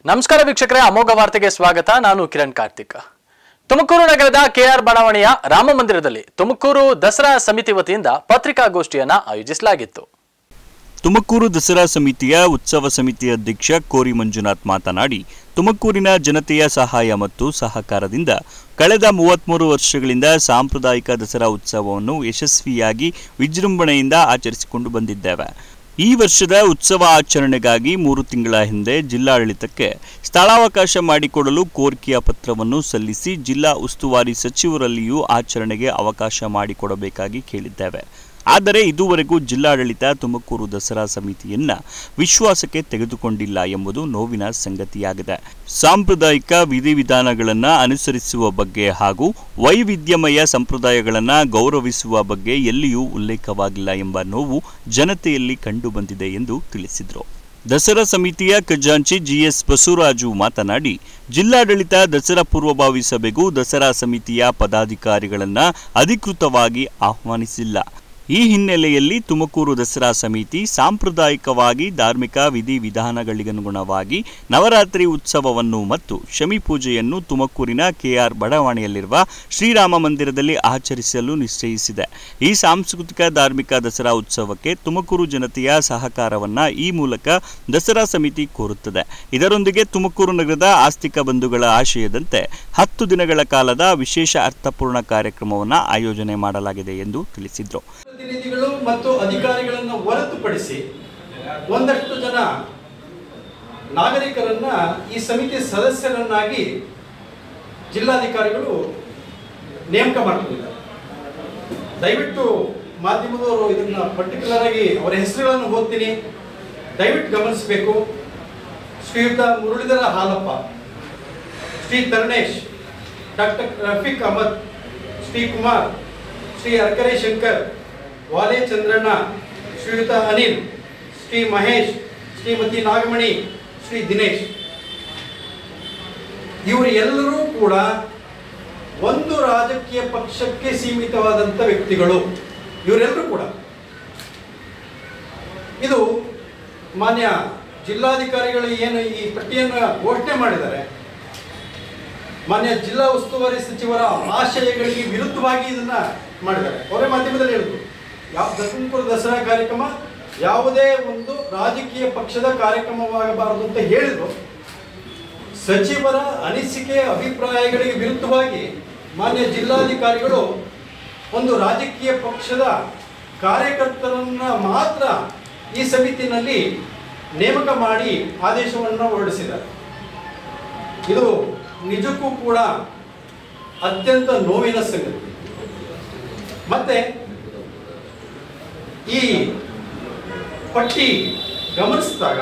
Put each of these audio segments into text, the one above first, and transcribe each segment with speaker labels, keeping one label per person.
Speaker 1: ನಮಸ್ಕಾರ ವೀಕ್ಷಕರೇ ಅಮೋಘ ವಾರ್ತೆಗೆ ಸ್ವಾಗತ ನಾನು ಕಿರಣ್ ಕಾರ್ತಿಕ್ ತುಮಕೂರು ನಗರದ ಕೆಆರ್ ಬಡಾವಣೆಯ ರಾಮ ಮಂದಿರದಲ್ಲಿ ತುಮಕೂರು ದಸರಾ ಸಮಿತಿ ವತಿಯಿಂದ ಪತ್ರಿಕಾಗೋಷ್ಠಿಯನ್ನ ಆಯೋಜಿಸಲಾಗಿತ್ತು
Speaker 2: ತುಮಕೂರು ದಸರಾ ಸಮಿತಿಯ ಉತ್ಸವ ಸಮಿತಿ ಅಧ್ಯಕ್ಷ ಕೋರಿ ಮಂಜುನಾಥ್ ಮಾತನಾಡಿ ತುಮಕೂರಿನ ಜನತೆಯ ಸಹಾಯ ಮತ್ತು ಸಹಕಾರದಿಂದ ಕಳೆದ ಮೂವತ್ಮೂರು ವರ್ಷಗಳಿಂದ ಸಾಂಪ್ರದಾಯಿಕ ದಸರಾ ಉತ್ಸವವನ್ನು ಯಶಸ್ವಿಯಾಗಿ ವಿಜೃಂಭಣೆಯಿಂದ ಆಚರಿಸಿಕೊಂಡು ಬಂದಿದ್ದೇವೆ ಈ ವರ್ಷದ ಉತ್ಸವ ಆಚರಣೆಗಾಗಿ ಮೂರು ತಿಂಗಳ ಹಿಂದೆ ಜಿಲ್ಲಾಡಳಿತಕ್ಕೆ ಸ್ಥಳಾವಕಾಶ ಮಾಡಿಕೊಡಲು ಕೋರಿಕೆಯ ಪತ್ರವನ್ನು ಸಲ್ಲಿಸಿ ಜಿಲ್ಲಾ ಉಸ್ತುವಾರಿ ಸಚಿವರಲ್ಲಿಯೂ ಆಚರಣೆಗೆ ಅವಕಾಶ ಮಾಡಿಕೊಡಬೇಕಾಗಿ ಕೇಳಿದ್ದೇವೆ ಆದರೆ ಇದುವರೆಗೂ ಜಿಲ್ಲಾಡಳಿತ ತುಮಕೂರು ದಸರಾ ಸಮಿತಿಯನ್ನ ವಿಶ್ವಾಸಕ್ಕೆ ತೆಗೆದುಕೊಂಡಿಲ್ಲ ಎಂಬುದು ನೋವಿನ ಸಂಗತಿಯಾಗಿದೆ ಸಾಂಪ್ರದಾಯಿಕ ವಿಧಿವಿಧಾನಗಳನ್ನು ಅನುಸರಿಸುವ ಬಗ್ಗೆ ಹಾಗೂ ವೈವಿಧ್ಯಮಯ ಸಂಪ್ರದಾಯಗಳನ್ನು ಗೌರವಿಸುವ ಬಗ್ಗೆ ಎಲ್ಲಿಯೂ ಉಲ್ಲೇಖವಾಗಿಲ್ಲ ಎಂಬ ನೋವು ಜನತೆಯಲ್ಲಿ ಕಂಡುಬಂದಿದೆ ಎಂದು ತಿಳಿಸಿದರು ದಸರಾ ಸಮಿತಿಯ ಖಜಾಂಚಿ ಜಿಎಸ್ ಬಸವರಾಜು ಮಾತನಾಡಿ ಜಿಲ್ಲಾಡಳಿತ ದಸರಾ ಪೂರ್ವಭಾವಿ ಸಭೆಗೂ ದಸರಾ ಸಮಿತಿಯ ಪದಾಧಿಕಾರಿಗಳನ್ನ ಅಧಿಕೃತವಾಗಿ ಆಹ್ವಾನಿಸಿಲ್ಲ ಈ ಹಿನ್ನೆಲೆಯಲ್ಲಿ ತುಮಕೂರು ದಸರಾ ಸಮಿತಿ ಸಾಂಪ್ರದಾಯಿಕವಾಗಿ ಧಾರ್ಮಿಕ ವಿಧಿವಿಧಾನಗಳಿಗನುಗುಣವಾಗಿ ನವರಾತ್ರಿ ಉತ್ಸವವನ್ನು ಮತ್ತು ಶಮಿ ಪೂಜೆಯನ್ನು ತುಮಕೂರಿನ ಕೆಆರ್ ಬಡಾವಣೆಯಲ್ಲಿರುವ ಶ್ರೀರಾಮ ಮಂದಿರದಲ್ಲಿ ಆಚರಿಸಲು ನಿಶ್ಚಯಿಸಿದೆ ಈ ಸಾಂಸ್ಕೃತಿಕ ಧಾರ್ಮಿಕ ದಸರಾ ಉತ್ಸವಕ್ಕೆ ತುಮಕೂರು ಜನತೆಯ ಸಹಕಾರವನ್ನ ಈ ಮೂಲಕ ದಸರಾ ಸಮಿತಿ ಕೋರುತ್ತದೆ ಇದರೊಂದಿಗೆ ತುಮಕೂರು ನಗರದ ಆಸ್ತಿಕ ಬಂಧುಗಳ ಆಶಯದಂತೆ ಹತ್ತು ದಿನಗಳ ಕಾಲದ ವಿಶೇಷ ಅರ್ಥಪೂರ್ಣ ಕಾರ್ಯಕ್ರಮವನ್ನು ಆಯೋಜನೆ ಮಾಡಲಾಗಿದೆ ಎಂದು ತಿಳಿಸಿದರು
Speaker 3: ಪ್ರತಿನಿಧಿಗಳು ಮತ್ತು ಅಧಿಕಾರಿಗಳನ್ನು ಹೊರತುಪಡಿಸಿ ಒಂದಷ್ಟು ಜನ ನಾಗರಿಕರನ್ನ ಈ ಸಮಿತಿ ಸದಸ್ಯರನ್ನಾಗಿ ಜಿಲ್ಲಾಧಿಕಾರಿಗಳು ನೇಮಕ ಮಾಡ್ಕೊಂಡಿದ್ದಾರೆ ದಯವಿಟ್ಟು ಮಾಧ್ಯಮದವರು ಇದನ್ನ ಪರ್ಟಿಕ್ಯುಲರ್ ಆಗಿ ಅವರ ಹೆಸರುಗಳನ್ನು ಓದ್ತೀನಿ ದಯವಿಟ್ಟು ಗಮನಿಸಬೇಕು ಶ್ರೀಯುತ ಮುರಳೀಧರ ಹಾಲಪ್ಪ ಶ್ರೀ ತರುಣೇಶ್ ಡಾಕ್ಟರ್ ರಫೀಕ್ ಅಹಮದ್ ಶ್ರೀ ಕುಮಾರ್ ಶ್ರೀ ಅರ್ಕರೆ ಶಂಕರ್ ವಾಲೆ ಚಂದ್ರಣ್ಣ ಶ್ರೀಯುತ ಅನಿಲ್ ಶ್ರೀ ಮಹೇಶ್ ಶ್ರೀಮತಿ ನಾಗಮಣಿ ಶ್ರೀ ದಿನೇಶ್ ಇವರು ಎಲ್ಲರೂ ಕೂಡ ಒಂದು ರಾಜಕೀಯ ಪಕ್ಷಕ್ಕೆ ಸೀಮಿತವಾದಂಥ ವ್ಯಕ್ತಿಗಳು ಇವರೆಲ್ಲರೂ ಕೂಡ ಇದು ಮಾನ್ಯ ಜಿಲ್ಲಾಧಿಕಾರಿಗಳು ಏನು ಈ ಪಟ್ಟಿಯನ್ನು ಘೋಷಣೆ ಮಾಡಿದ್ದಾರೆ ಮಾನ್ಯ ಜಿಲ್ಲಾ ಉಸ್ತುವಾರಿ ಸಚಿವರ ಆಶಯಗಳಿಗೆ ವಿರುದ್ಧವಾಗಿ ಇದನ್ನ ಮಾಡಿದ್ದಾರೆ ಅವರೇ ಮಾಧ್ಯಮದಲ್ಲಿ ಹೇಳಿದ್ರು ಯಾವ ತುಮಕೂರು ದಸರಾ ಕಾರ್ಯಕ್ರಮ ಯಾವುದೇ ಒಂದು ರಾಜಕೀಯ ಪಕ್ಷದ ಕಾರ್ಯಕ್ರಮವಾಗಬಾರದು ಅಂತ ಹೇಳಿದ್ರು ಸಚಿವರ ಅನಿಸಿಕೆ ಅಭಿಪ್ರಾಯಗಳಿಗೆ ವಿರುದ್ಧವಾಗಿ ಮಾನ್ಯ ಜಿಲ್ಲಾಧಿಕಾರಿಗಳು ಒಂದು ರಾಜಕೀಯ ಪಕ್ಷದ ಕಾರ್ಯಕರ್ತರನ್ನ ಮಾತ್ರ ಈ ಸಮಿತಿನಲ್ಲಿ ನೇಮಕ ಮಾಡಿ ಆದೇಶವನ್ನು ಹೊರಡಿಸಿದ್ದಾರೆ ಇದು ನಿಜಕ್ಕೂ ಕೂಡ ಅತ್ಯಂತ ನೋವಿನ ಸಂಗತಿ ಮತ್ತೆ ಈ ಪಟ್ಟಿ ಗಮನಿಸಿದಾಗ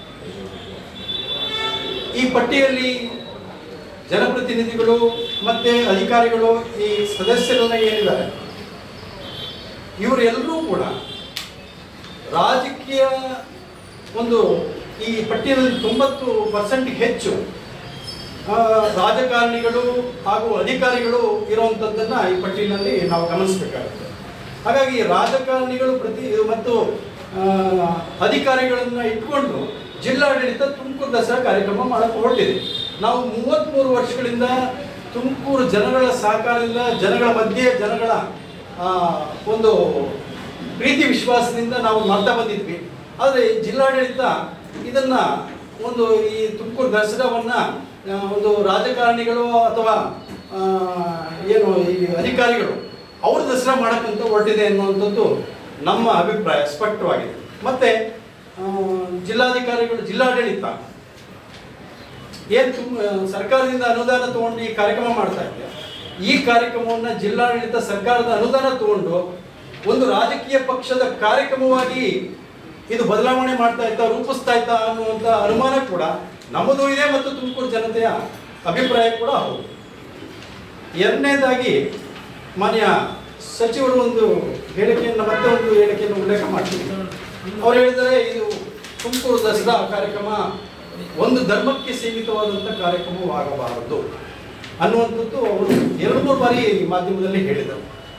Speaker 3: ಈ ಪಟ್ಟಿಯಲ್ಲಿ ಜನಪ್ರತಿನಿಧಿಗಳು ಮತ್ತೆ ಅಧಿಕಾರಿಗಳು ಈ ಸದಸ್ಯರೆಲ್ಲ ಏನಿದ್ದಾರೆ ಇವರೆಲ್ಲರೂ ಕೂಡ ರಾಜಕೀಯ ಒಂದು ಈ ಪಟ್ಟಿಯಲ್ಲಿ ತೊಂಬತ್ತು ಪರ್ಸೆಂಟ್ ಹೆಚ್ಚು ಆ, ರಾಜಕಾರಣಿಗಳು ಹಾಗೂ ಅಧಿಕಾರಿಗಳು ಇರುವಂಥದ್ದನ್ನ ಈ ಪಟ್ಟಿನಲ್ಲಿ ನಾವು ಗಮನಿಸಬೇಕಾಗುತ್ತೆ ಹಾಗಾಗಿ ರಾಜಕಾರಣಿಗಳು ಪ್ರತಿ ಮತ್ತು ಆ, ಅಧಿಕಾರಿಗಳನ್ನ ಇಟ್ಕೊಂಡು ಜಿಲ್ಲಾಡಳಿತ ತುಮಕೂರು ದಸರಾ ಕಾರ್ಯಕ್ರಮ ಮಾಡಕ್ಕೆ ಹೊರಟಿದೆ ನಾವು ಮೂವತ್ತ್ಮೂರು ವರ್ಷಗಳಿಂದ ತುಮಕೂರು ಜನಗಳ ಸಹಕಾರದಿಂದ ಜನಗಳ ಮಧ್ಯೆ ಜನಗಳ ಆ, ಒಂದು ಪ್ರೀತಿ ವಿಶ್ವಾಸದಿಂದ ನಾವು ಮಾಡ್ತಾ ಬಂದಿದ್ವಿ ಆದರೆ ಜಿಲ್ಲಾಡಳಿತ ಇದನ್ನ ಒಂದು ಈ ತುಮಕೂರು ದಸರಾವನ್ನ ಆ, ಒಂದು ರಾಜಕಾರಣಿಗಳು ಅಥವಾ ಆ, ಏನು ಈ ಅಧಿಕಾರಿಗಳು ಅವ್ರ ದಸರಾ ಮಾಡಕ್ಕಂತ ಹೊರಟಿದೆ ಅನ್ನುವಂಥದ್ದು ನಮ್ಮ ಅಭಿಪ್ರಾಯ ಸ್ಪಷ್ಟವಾಗಿದೆ ಮತ್ತೆ ಆ, ಜಿಲ್ಲಾಧಿಕಾರಿಗಳು ಜಿಲ್ಲಾಡಳಿತ ಏನು ತುಂಬ ಸರ್ಕಾರದಿಂದ ಅನುದಾನ ತಗೊಂಡು ಈ ಕಾರ್ಯಕ್ರಮ ಮಾಡ್ತಾ ಇದೆ ಈ ಕಾರ್ಯಕ್ರಮವನ್ನು ಜಿಲ್ಲಾಡಳಿತ ಸರ್ಕಾರದ ಅನುದಾನ ತಗೊಂಡು ಒಂದು ರಾಜಕೀಯ ಪಕ್ಷದ ಕಾರ್ಯಕ್ರಮವಾಗಿ ಇದು ಬದಲಾವಣೆ ಮಾಡ್ತಾ ಇತ್ತಾ ರೂಪಿಸ್ತಾ ಇತ್ತಾ ಅನ್ನುವಂಥ ಅನುಮಾನ ಕೂಡ ನಮ್ಮದು ಇದೆ ಮತ್ತು ತುಮಕೂರು ಜನತೆಯ ಅಭಿಪ್ರಾಯ ಕೂಡ ಹೌದು ಎರಡನೇದಾಗಿ ಮಾನ್ಯ ಸಚಿವರು ಒಂದು ಹೇಳಿಕೆಯನ್ನು ಮತ್ತೆ ಒಂದು ಹೇಳಿಕೆಯನ್ನು ಉಲ್ಲೇಖ ಮಾಡ್ತೀನಿ ಅವ್ರು ಹೇಳಿದರೆ ಇದು ತುಮಕೂರು ದಸರಾ ಕಾರ್ಯಕ್ರಮ ಒಂದು ಧರ್ಮಕ್ಕೆ ಸೀಮಿತವಾದಂಥ ಕಾರ್ಯಕ್ರಮವಾಗಬಾರದು ಅನ್ನುವಂಥದ್ದು ಅವರು ಎರಡು ಮೂರು ಬಾರಿ ಮಾಧ್ಯಮದಲ್ಲಿ ಹೇಳಿದರು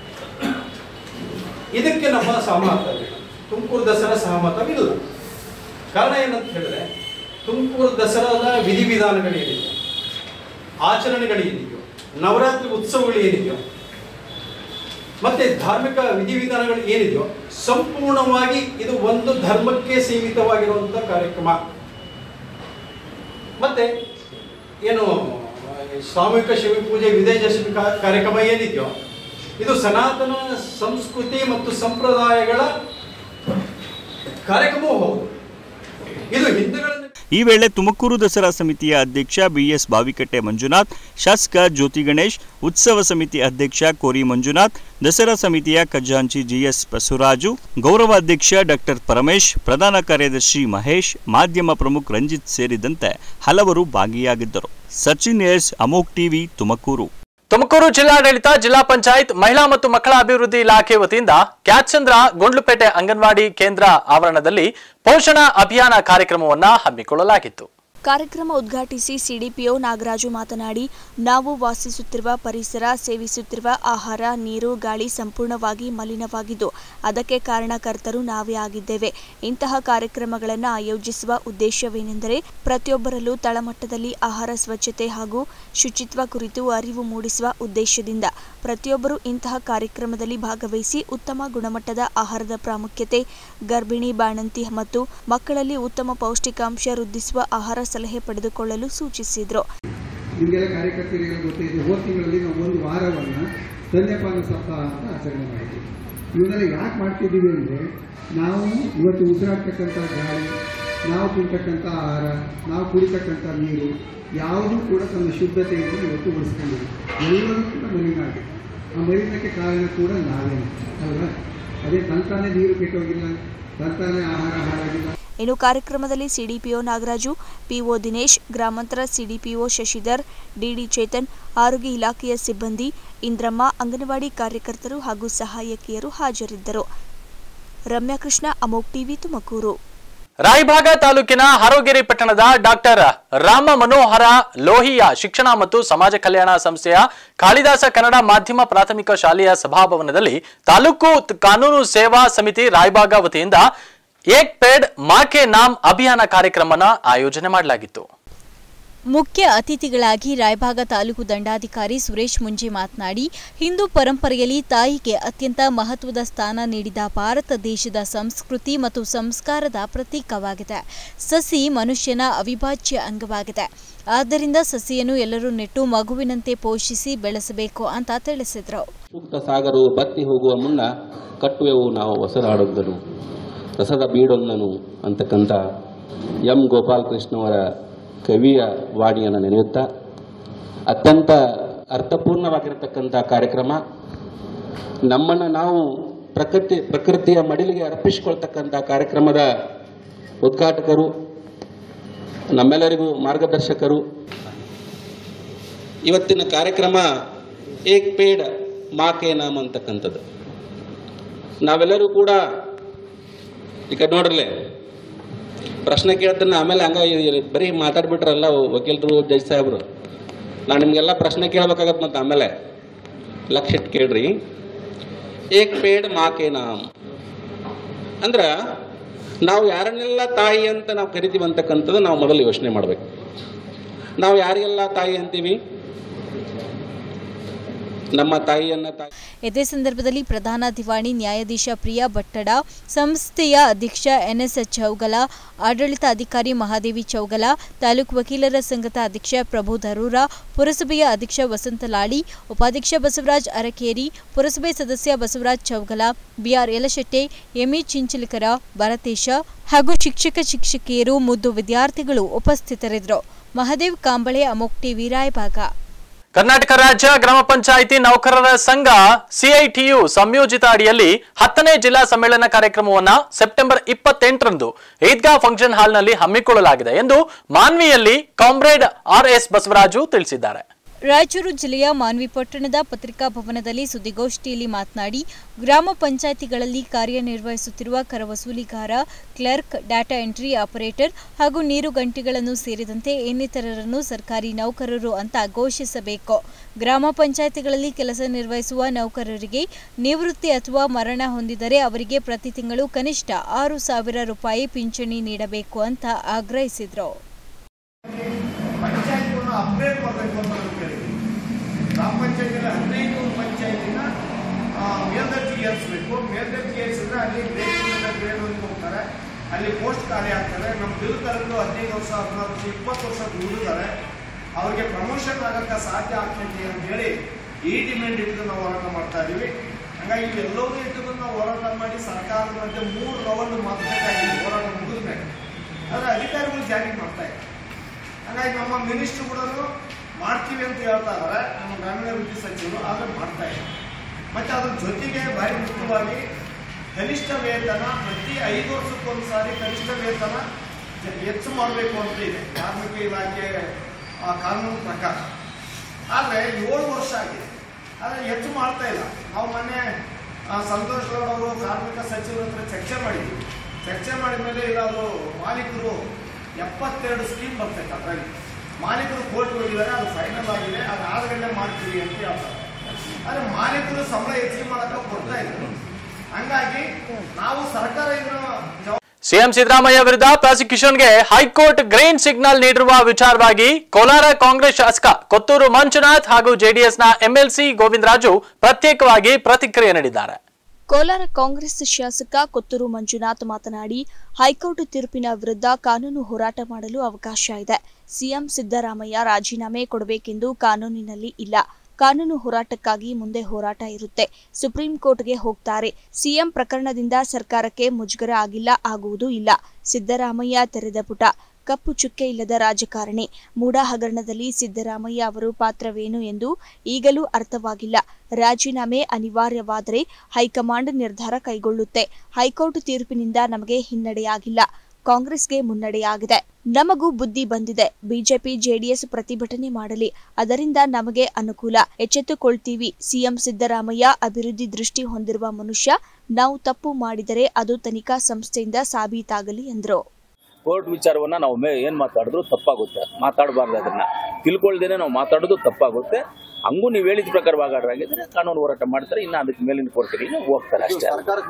Speaker 3: ಇದಕ್ಕೆ ನಮ್ಮ ಸಹಮತವಿಲ್ಲ ತುಮಕೂರು ದಸರಾ ಸಹಮತವಿಲ್ಲ ಕಾರಣ ಏನಂತ ಹೇಳಿದ್ರೆ ತುಮಕೂರು ದಸರಾದ ವಿಧಿವಿಧಾನಗಳೇನಿದೆಯೋ ಆಚರಣೆಗಳೇನಿದೆಯೋ ನವರಾತ್ರಿ ಉತ್ಸವಗಳು ಏನಿದೆಯೋ ಮತ್ತೆ ಧಾರ್ಮಿಕ ವಿಧಿವಿಧಾನಗಳು ಏನಿದೆಯೋ ಸಂಪೂರ್ಣವಾಗಿ ಇದು ಒಂದು ಧರ್ಮಕ್ಕೆ ಸೀಮಿತವಾಗಿರುವಂಥ ಕಾರ್ಯಕ್ರಮ ಮತ್ತೆ ಏನು ಸಾಮೂಹಿಕ ಶಿವ ಪೂಜೆ ವಿಜಯದಶಮಿ ಕಾ- ಕಾರ್ಯಕ್ರಮ ಏನಿದೆಯೋ ಇದು ಸನಾತನ ಸಂಸ್ಕೃತಿ ಮತ್ತು ಸಂಪ್ರದಾಯಗಳ ಕಾರ್ಯಕ್ರಮವೂ ಹೌದು ಇದು ಹಿಂದೂಗಳನ್ನು
Speaker 2: ಈ ವೇಳೆ ತುಮಕೂರು ದಸರಾ ಸಮಿತಿಯ ಅಧ್ಯಕ್ಷ ಬಿಎಸ್ ಬಾವಿಕಟ್ಟೆ ಮಂಜುನಾಥ್ ಶಾಸಕ ಜ್ಯೋತಿ ಗಣೇಶ್ ಉತ್ಸವ ಸಮಿತಿ ಅಧ್ಯಕ್ಷ ಕೋರಿ ಮಂಜುನಾಥ್ ದಸರಾ ಸಮಿತಿಯ ಖಜಾಂಚಿ ಜಿಎಸ್ ಬಸವರಾಜು ಗೌರವ ಅಧ್ಯಕ್ಷ ಡಾಕ್ಟರ್ ಪರಮೇಶ್ ಪ್ರಧಾನ ಕಾರ್ಯದರ್ಶಿ ಮಹೇಶ್ ಮಾಧ್ಯಮ ಪ್ರಮುಖ್ ರಂಜಿತ್ ಸೇರಿದಂತೆ ಹಲವರು ಭಾಗಿಯಾಗಿದ್ದರು ಸಚಿನ್ ಎಸ್ ಅಮೋಕ್ ಟಿವಿ ತುಮಕೂರು
Speaker 1: ತುಮಕೂರು ಜಿಲ್ಲಾಡಳಿತ ಜಿಲ್ಲಾ ಪಂಚಾಯತ್ ಮಹಿಳಾ ಮತ್ತು ಮಕ್ಕಳ ಅಭಿವೃದ್ಧಿ ಇಲಾಖೆ ವತಿಯಿಂದ ಕ್ಯಾತ್ಚಂದ್ರ ಗೊಂಡ್ಲುಪೇಟೆ ಅಂಗನವಾಡಿ ಕೇಂದ್ರ ಆವರಣದಲ್ಲಿ ಪೋಷಣ ಅಭಿಯಾನ ಕಾರ್ಯಕ್ರಮವನ್ನ ಹಮ್ಮಿಕೊಳ್ಳಲಾಗಿತ್ತು
Speaker 4: ಕಾರ್ಯಕ್ರಮ ಉದ್ಘಾಟಿಸಿ ಸಿಡಿಪಿಒ ನಾಗರಾಜು ಮಾತನಾಡಿ ನಾವು ವಾಸಿಸುತ್ತಿರುವ ಪರಿಸರ ಸೇವಿಸುತ್ತಿರುವ ಆಹಾರ ನೀರು ಗಾಳಿ ಸಂಪೂರ್ಣವಾಗಿ ಮಲಿನವಾಗಿದ್ದು ಅದಕ್ಕೆ ಕಾರಣಕರ್ತರು ನಾವೇ ಆಗಿದ್ದೇವೆ ಇಂತಹ ಕಾರ್ಯಕ್ರಮಗಳನ್ನು ಆಯೋಜಿಸುವ ಉದ್ದೇಶವೇನೆಂದರೆ ಪ್ರತಿಯೊಬ್ಬರಲ್ಲೂ ತಳಮಟ್ಟದಲ್ಲಿ ಆಹಾರ ಸ್ವಚ್ಛತೆ ಹಾಗೂ ಶುಚಿತ್ವ ಕುರಿತು ಅರಿವು ಮೂಡಿಸುವ ಉದ್ದೇಶದಿಂದ ಪ್ರತಿಯೊಬ್ಬರು ಇಂತಹ ಕಾರ್ಯಕ್ರಮದಲ್ಲಿ ಭಾಗವಹಿಸಿ ಉತ್ತಮ ಗುಣಮಟ್ಟದ ಆಹಾರದ ಪ್ರಾಮುಖ್ಯತೆ ಗರ್ಭಿಣಿ ಬಾಣಂತಿ ಮತ್ತು ಮಕ್ಕಳಲ್ಲಿ ಉತ್ತಮ ಪೌಷ್ಟಿಕಾಂಶ ವೃದ್ಧಿಸುವ ಆಹಾರ ಸಲಹೆ ಪಡೆದುಕೊಳ್ಳಲು ಸೂಚಿಸಿದರು
Speaker 5: ನಿಮಗೆಲ್ಲ ಕಾರ್ಯಕರ್ತರಿಗೆಲ್ಲ ಗೊತ್ತಿದೆ ಹೋದ ತಿಂಗಳಲ್ಲಿ ನಾವು ಒಂದು ವಾರವನ್ನು ಸ್ತನ್ಯಪಾನ ಸಪ್ತಾಹ ಅಂತ ಆಚರಣೆ ಮಾಡಿದ್ವಿ ಇವನ್ನೆಲ್ಲ ಯಾಕೆ ಮಾಡ್ತಿದ್ದೀವಿ ಅಂದರೆ ನಾವು ಇವತ್ತು ಉಸಿರಾಡ್ತಕ್ಕಂಥ ಗಾಳಿ ನಾವು ತಿಂತಕ್ಕಂಥ ಆಹಾರ ನಾವು ಕುಡಿತಕ್ಕಂಥ ನೀರು ಯಾವುದೂ ಕೂಡ ತನ್ನ ಶುದ್ಧತೆಯನ್ನು ಇವತ್ತು ಉಳಿಸ್ಕೊಂಡಿಲ್ಲ ಎಲ್ಲವೂ ಕೂಡ ಮಲಿನ ಆಗಿದೆ ಆ ಮಲಿನಕ್ಕೆ ಕಾರಣ ಕೂಡ ನಾವೇ ಅಲ್ವಾ ಅದೇ ತಂತಾನೇ ನೀರು ಕೆಟ್ಟೋಗಿಲ್ಲ ತಂತಾನೇ ಆಹಾರ ಹಾಳಾಗಿಲ್ಲ
Speaker 4: ಇನ್ನು ಕಾರ್ಯಕ್ರಮದಲ್ಲಿ ಸಿಡಿಪಿಒ ನಾಗರಾಜು ಪಿಒ ದಿನೇಶ್ ಗ್ರಾಮಾಂತರ ಸಿಡಿಪಿಒ ಶಶಿಧರ್ ಡಿಡಿ ಚೇತನ್ ಆರೋಗ್ಯ ಇಲಾಖೆಯ ಸಿಬ್ಬಂದಿ ಇಂದ್ರಮ್ಮ ಅಂಗನವಾಡಿ ಕಾರ್ಯಕರ್ತರು ಹಾಗೂ ಸಹಾಯಕಿಯರು ಹಾಜರಿದ್ದರು ರಮ್ಯಾಕೃಷ್ಣ ಅಮೋಕ್ ಟಿವಿ ತುಮಕೂರು
Speaker 1: ರಾಯಭಾಗ ತಾಲೂಕಿನ ಹರೋಗೆರೆ ಪಟ್ಟಣದ ಡಾಕ್ಟರ್ ರಾಮ ಮನೋಹರ ಲೋಹಿಯ ಶಿಕ್ಷಣ ಮತ್ತು ಸಮಾಜ ಕಲ್ಯಾಣ ಸಂಸ್ಥೆಯ ಕಾಳಿದಾಸ ಕನ್ನಡ ಮಾಧ್ಯಮ ಪ್ರಾಥಮಿಕ ಶಾಲೆಯ ಸಭಾಭವನದಲ್ಲಿ ತಾಲೂಕು ತ್- ಕಾನೂನು ಸೇವಾ ಸಮಿತಿ ರಾಯಭಾಗ ವತಿಯಿಂದ ಏಕ್ ಪೇಡ್ ಮಾಕೆ ನಾಮ್ ಅಭಿಯಾನ ಕಾರ್ಯಕ್ರಮನ ಆಯೋಜನೆ ಮಾಡಲಾಗಿತ್ತು
Speaker 6: ಮುಖ್ಯ ಅತಿಥಿಗಳಾಗಿ ರಾಯಭಾಗ ತಾಲೂಕು ದಂಡಾಧಿಕಾರಿ ಸುರೇಶ್ ಮುಂಜೆ ಮಾತನಾಡಿ ಹಿಂದೂ ಪರಂಪರೆಯಲ್ಲಿ ತಾಯಿಗೆ ಅತ್ಯಂತ ಮಹತ್ವದ ಸ್ಥಾನ ನೀಡಿದ ಭಾರತ ದೇಶದ ಸಂಸ್ಕೃತಿ ಮತ್ತು ಸಂಸ್ಕಾರದ ಪ್ರತೀಕವಾಗಿದೆ ಸಸಿ ಮನುಷ್ಯನ ಅವಿಭಾಜ್ಯ ಅಂಗವಾಗಿದೆ ಆದ್ದರಿಂದ ಸಸಿಯನ್ನು ಎಲ್ಲರೂ ನೆಟ್ಟು ಮಗುವಿನಂತೆ ಪೋಷಿಸಿ ಬೆಳೆಸಬೇಕು ಅಂತ ತಿಳಿಸಿದರು
Speaker 7: ಸೂಕ್ತ ಸಾಗರವು ಬತ್ತಿ ಹೋಗುವ ಮುನ್ನ ಕಟ್ಟುವೆವು ನಾವು ಹೊಸರಾಡೊಂದನು ರಸದ ಬೀಡೊಂದನು ಅಂತಕ್ಕಂಥ ಎಂ ಗೋಪಾಲಕೃಷ್ಣವರ ಕವಿಯ ವಾಣಿಯನ್ನು ನೆನೆಯುತ್ತಾ ಅತ್ಯಂತ ಅರ್ಥಪೂರ್ಣವಾಗಿರತಕ್ಕಂಥ ಕಾರ್ಯಕ್ರಮ ನಮ್ಮನ್ನು ನಾವು ಪ್ರಕೃತಿ ಪ್ರಕೃತಿಯ ಮಡಿಲಿಗೆ ಅರ್ಪಿಸಿಕೊಳ್ತಕ್ಕಂಥ ಕಾರ್ಯಕ್ರಮದ ಉದ್ಘಾಟಕರು ನಮ್ಮೆಲ್ಲರಿಗೂ ಮಾರ್ಗದರ್ಶಕರು ಇವತ್ತಿನ ಕಾರ್ಯಕ್ರಮ ಏಕ್ ಪೇಡ್ ಮಾಕೆ ನಾಮ್ ಅಂತಕ್ಕಂಥದ್ದು ನಾವೆಲ್ಲರೂ ಕೂಡ ಈಗ ನೋಡ್ರಲೆ ಪ್ರಶ್ನೆ ಕೇಳ್ತಾನೆ ಆಮೇಲೆ ಹಂಗ ಇ- ಬರೀ ಮಾತಾಡ್ಬಿಟ್ರಲ್ಲ ವಕೀಲರು ಜಡ್ಜ್ ಸಾಹೇಬರು ನಾನು ನಿಮಗೆಲ್ಲ ಪ್ರಶ್ನೆ ಕೇಳ್ಬೇಕಾಗತ್ತೆ ಮತ್ತೆ ಆಮೇಲೆ ಲಕ್ಷ ಇಟ್ಟು ಕೇಳ್ರಿ ಏಕ್ ಪೇಡ್ ಮಾಕೆ ನಾಮ್ ಅಂದ್ರ ನಾವು ಯಾರನ್ನೆಲ್ಲ ತಾಯಿ ಅಂತ ನಾವು ಕರಿತೀವಿ ಅಂತಕ್ಕಂಥದ್ದು ನಾವು ಮೊದಲು ಯೋಚನೆ ಮಾಡಬೇಕು ನಾವು ಯಾರಿಗೆಲ್ಲ ತಾಯಿ ಅಂತೀವಿ ನಮ್ಮ ತಾಯಿಯನ್ನ ತಾಯಿ
Speaker 6: ಇದೇ ಸಂದರ್ಭದಲ್ಲಿ ಪ್ರಧಾನ ದಿವಾಣಿ ನ್ಯಾಯಾಧೀಶ ಪ್ರಿಯಾ ಭಟ್ಟಡ ಸಂಸ್ಥೆಯ ಅಧ್ಯಕ್ಷ ಎನ್ಎಸ್ ಚೌಗಲ ಆಡಳಿತ ಅಧಿಕಾರಿ ಮಹಾದೇವಿ ಚೌಗಲ ತಾಲೂಕು ವಕೀಲರ ಸಂಘದ ಅಧ್ಯಕ್ಷ ಪ್ರಭು ಧರೂರ ಪುರಸಭೆಯ ಅಧ್ಯಕ್ಷ ವಸಂತ ಲಾಳಿ ಉಪಾಧ್ಯಕ್ಷ ಬಸವರಾಜ್ ಅರಕೇರಿ ಪುರಸಭೆ ಸದಸ್ಯ ಬಸವರಾಜ್ ಚೌಗಲ ಬಿಆರ್ ಯಲಶೆಟ್ಟೆ ಎಂಇ ಚಿಂಚಲಿಕರ ಭರತೇಶ ಹಾಗೂ ಶಿಕ್ಷಕ ಶಿಕ್ಷಕಿಯರು ಮುದ್ದು ವಿದ್ಯಾರ್ಥಿಗಳು ಉಪಸ್ಥಿತರಿದ್ದರು ಮಹದೇವ್ ಕಾಂಬಳೆ ಅಮೋಕ್ ಟಿವಿ ರಾಯಭಾಗ
Speaker 1: ಕರ್ನಾಟಕ ರಾಜ್ಯ ಗ್ರಾಮ ಪಂಚಾಯಿತಿ ನೌಕರರ ಸಂಘ ಸಿಐಟಿಯು ಸಂಯೋಜಿತ ಅಡಿಯಲ್ಲಿ ಹತ್ತನೇ ಜಿಲ್ಲಾ ಸಮ್ಮೇಳನ ಕಾರ್ಯಕ್ರಮವನ್ನ ಸೆಪ್ಟೆಂಬರ್ ಇಪ್ಪತ್ತೆಂಟರಂದು ಈದ್ಗಾ ಫಂಕ್ಷನ್ ಹಾಲ್ನಲ್ಲಿ ಹಮ್ಮಿಕೊಳ್ಳಲಾಗಿದೆ ಎಂದು ಮಾನ್ವಿಯಲ್ಲಿ ಕಾಮ್ರೇಡ್ ಆರ್ ಎಸ್ ಬಸವರಾಜು ತಿಳಿಸಿದ್ದಾರೆ
Speaker 6: ರಾಯಚೂರು ಜಿಲ್ಲೆಯ ಮಾನ್ವಿ ಪಟ್ಟಣದ ಪತ್ರಿಕಾ ಭವನದಲ್ಲಿ ಸುದ್ದಿಗೋಷ್ಠಿಯಲ್ಲಿ ಮಾತನಾಡಿ ಗ್ರಾಮ ಪಂಚಾಯಿತಿಗಳಲ್ಲಿ ಕಾರ್ಯನಿರ್ವಹಿಸುತ್ತಿರುವ ಕರ ವಸೂಲಿಗಾರ ಕ್ಲರ್ಕ್ ಡಾಟಾ ಎಂಟ್ರಿ ಆಪರೇಟರ್ ಹಾಗೂ ನೀರು ಗಂಟೆಗಳನ್ನು ಸೇರಿದಂತೆ ಇನ್ನಿತರರನ್ನು ಸರ್ಕಾರಿ ನೌಕರರು ಅಂತ ಘೋಷಿಸಬೇಕು ಗ್ರಾಮ ಪಂಚಾಯಿತಿಗಳಲ್ಲಿ ಕೆಲಸ ನಿರ್ವಹಿಸುವ ನೌಕರರಿಗೆ ನಿವೃತ್ತಿ ಅಥವಾ ಮರಣ ಹೊಂದಿದರೆ ಅವರಿಗೆ ಪ್ರತಿ ತಿಂಗಳು ಕನಿಷ್ಠ ಆರು ಸಾವಿರ ರೂಪಾಯಿ ಪಿಂಚಣಿ ನೀಡಬೇಕು ಅಂತ ಆಗ್ರಹಿಸಿದರು
Speaker 8: ಅಪ್ಡೇಟ್ ಮಾಡಬೇಕು ಅಂತ ನಾವು ಕೇಳಿದ್ವಿ ಗ್ರಾಮ ಪಂಚಾಯತಿಯಲ್ಲಿ ಹದಿನೈದು ಪಂಚಾಯತಿನ ಮೇಲ್ದರ್ಜೆಗೆ ಏರಿಸಬೇಕು ಮೇಲ್ದರ್ಜೆಗೆ ಏರಿಸಿದ್ರೆ ಅಲ್ಲಿ ಗ್ರೇಡ್ ಗ್ರೇಡ್ ಒಂದು ಹೋಗ್ತಾರೆ ಅಲ್ಲಿ ಪೋಸ್ಟ್ ಖಾಲಿ ಆಗ್ತಾರೆ ನಮ್ಮ ಬಿರುಕರಗಳು ಹದಿನೈದು ವರ್ಷ ಹದಿನಾರು ವರ್ಷ ಇಪ್ಪತ್ತು ವರ್ಷ ದುಡಿದಾರೆ ಅವರಿಗೆ ಪ್ರಮೋಷನ್ ಆಗಕ್ಕೆ ಸಾಧ್ಯ ಆಗ್ತೈತಿ ಅಂತ ಹೇಳಿ ಈ ಡಿಮ್ಯಾಂಡ್ ಇಟ್ಟು ನಾವು ಹೋರಾಟ ಮಾಡ್ತಾ ಇದೀವಿ ಹಂಗಾಗಿ ಇವೆಲ್ಲವೂ ಇಟ್ಟುಕೊಂಡು ನಾವು ಹೋರಾಟ ಮಾಡಿ ಸರ್ಕಾರದ ಮಧ್ಯೆ ಮೂರು ರೌಂಡ್ ಮಾತುಕತೆ ಹೋರಾಟ ಮುಗಿದ ಮೇಲೆ ಆದರೆ ಅಧಿಕಾರಿಗಳು ಜಾರಿ ಮಾಡ್ತಾ ಇಲ್ಲ ಹಾಗಾಗಿ ನಮ್ಮ ಮಿನಿಸ್ಟ್ರು ಕೂಡ ಮಾಡ್ತೀವಿ ಅಂತ ಹೇಳ್ತಾ ಇದ್ದಾರೆ ನಮ್ಮ ಗ್ರಾಮೀಣಾಭಿವೃದ್ಧಿ ಸಚಿವರು ಆದರೆ ಮಾಡ್ತಾ ಇಲ್ಲ ಮತ್ತೆ ಅದ್ರ ಜೊತೆಗೆ ಭಾರಿ ಮುಖ್ಯವಾಗಿ ಕನಿಷ್ಠ ವೇತನ ಪ್ರತಿ ಐದು ವರ್ಷಕ್ಕೊಂದು ಸಾರಿ ಕನಿಷ್ಠ ವೇತನ ಜ- ಹೆಚ್ಚು ಮಾಡಬೇಕು ಅಂತ ಇದೆ ಕಾರ್ಮಿಕ ಇಲಾಖೆ ಆ, ಕಾನೂನು ಪ್ರಕಾರ ಆದರೆ ಏಳು ವರ್ಷ ಆಗಿದೆ ಆದರೆ ಹೆಚ್ಚು ಮಾಡ್ತಾ ಇಲ್ಲ ನಾವು ಮೊನ್ನೆ ಆ, ಸಂತೋಷ್ ಗೌಡ್ ಅವರು ಕಾರ್ಮಿಕ ಸಚಿವರ ಹತ್ರ ಚರ್ಚೆ ಮಾಡಿದ್ವಿ ಚರ್ಚೆ ಮಾಡಿದ ಮೇಲೆ ಇಲ್ಲ ಅವರು ಮಾಲೀಕರು ಎಪ್ಪತ್ತೆರಡು ಸ್ಕೀಮ್ ಬರ್ತೈತೆ ಅದರಲ್ಲಿ ಮಾಲೀಕರು ಕೋರ್ಟ್ ಹೋಗಿದ್ದಾರೆ ಅದು ಫೈನಲ್ ಆಗಿದೆ ಅದು ಆರು ಗಂಟೆ ಮಾಡ್ತೀವಿ ಅಂತ ಹೇಳ್ತಾರೆ ಆದರೆ ಮಾಲೀಕರು ಸಂಬಳ ಹೆಚ್ಚಿಗೆ ಮಾಡಕ್ಕೆ ಕೊಡ್ತಾ ಇದ್ರು ಹಂಗಾಗಿ ನಾವು ಸರ್ಕಾರ ಇದನ್ನ ಜವಾಬ್ದಾರಿ
Speaker 1: ಸಿಎಂ ಸಿದ್ದರಾಮಯ್ಯ ವಿರುದ್ಧ ಪ್ರಾಸಿಕ್ಯೂಷನ್ಗೆ ಹೈಕೋರ್ಟ್ ಗ್ರೀನ್ ಸಿಗ್ನಲ್ ನೀಡಿರುವ ವಿಚಾರವಾಗಿ ಕೋಲಾರ ಕಾಂಗ್ರೆಸ್ ಶಾಸಕ ಕೊತ್ತೂರು ಮಂಜುನಾಥ್ ಹಾಗೂ ಜೆಡಿಎಸ್ನ ಎಂಎಲ್ಸಿ ಗೋವಿಂದರಾಜು ಪ್ರತ್ಯೇಕವಾಗಿ ಪ್ರತಿಕ್ರಿಯೆ ನೀಡಿದ್ದಾರೆ
Speaker 4: ಕೋಲಾರ ಕಾಂಗ್ರೆಸ್ ಶಾಸಕ ಕೊತ್ತೂರು ಮಂಜುನಾಥ್ ಮಾತನಾಡಿ ಹೈಕೋರ್ಟ್ ತೀರ್ಪಿನ ವಿರುದ್ಧ ಕಾನೂನು ಹೋರಾಟ ಮಾಡಲು ಅವಕಾಶ ಇದೆ ಸಿಎಂ ಸಿದ್ದರಾಮಯ್ಯ ರಾಜೀನಾಮೆ ಕೊಡಬೇಕೆಂದು ಕಾನೂನಿನಲ್ಲಿ ಇಲ್ಲ ಕಾನೂನು ಹೋರಾಟಕ್ಕಾಗಿ ಮುಂದೆ ಹೋರಾಟ ಇರುತ್ತೆ ಸುಪ್ರೀಂ ಕೋರ್ಟ್ಗೆ ಹೋಗ್ತಾರೆ ಸಿಎಂ ಪ್ರಕರಣದಿಂದ ಸರ್ಕಾರಕ್ಕೆ ಮುಜುಗರ ಆಗಿಲ್ಲ ಆಗುವುದೂ ಇಲ್ಲ ಸಿದ್ದರಾಮಯ್ಯ ತೆರೆದ ಪುಟ ಕಪ್ಪು ಚುಕ್ಕೆ ಇಲ್ಲದ ರಾಜಕಾರಣಿ ಮೂಡ ಹಗರಣದಲ್ಲಿ ಸಿದ್ದರಾಮಯ್ಯ ಅವರು ಪಾತ್ರವೇನು ಎಂದು ಈಗಲೂ ಅರ್ಥವಾಗಿಲ್ಲ ರಾಜೀನಾಮೆ ಅನಿವಾರ್ಯವಾದರೆ ಹೈಕಮಾಂಡ್ ನಿರ್ಧಾರ ಕೈಗೊಳ್ಳುತ್ತೆ ಹೈಕೋರ್ಟ್ ತೀರ್ಪಿನಿಂದ ನಮಗೆ ಹಿನ್ನಡೆಯಾಗಿಲ್ಲ ಕಾಂಗ್ರೆಸ್ಗೆ ಮುನ್ನಡೆಯಾಗಿದೆ ನಮಗೂ ಬುದ್ಧಿ ಬಂದಿದೆ ಬಿಜೆಪಿ ಜೆಡಿಎಸ್ ಪ್ರತಿಭಟನೆ ಮಾಡಲಿ ಅದರಿಂದ ನಮಗೆ ಅನುಕೂಲ ಎಚ್ಚೆತ್ತುಕೊಳ್ತೀವಿ ಸಿಎಂ ಸಿದ್ದರಾಮಯ್ಯ ಅಭಿವೃದ್ಧಿ ದೃಷ್ಟಿ ಹೊಂದಿರುವ ಮನುಷ್ಯ ನಾವು ತಪ್ಪು ಮಾಡಿದರೆ ಅದು ತನಿಖಾ ಸಂಸ್ಥೆಯಿಂದ ಸಾಬೀತಾಗಲಿ ಎಂದರು
Speaker 9: ಕೋರ್ಟ್ ವಿಚಾರವನ್ನ ನಾವು ಮೇ ಏನ್ ಮಾತಾಡಿದ್ರು ತಪ್ಪಾಗುತ್ತೆ ಮಾತಾಡಬಾರ್ದು ಅದನ್ನ ತಿಳ್ಕೊಳ್ದೇನೆ ನಾವು ಮಾತಾಡೋದು ತಪ್ಪಾಗುತ್ತೆ ಹಂಗೂ ನೀವು ಹೇಳಿದ ಪ್ರಕಾರವಾಗಿದ್ರೆ ಕಾನೂನು ಹೋರಾಟ ಮಾಡ್ತಾರೆ ಇನ್ನು ಅದಕ್ಕೆ ಮೇಲಿನ ಕೋರ್ಟ್ಗಳಿಗೆ ಹೋಗ್ತಾರೆ ಅಷ್ಟೇ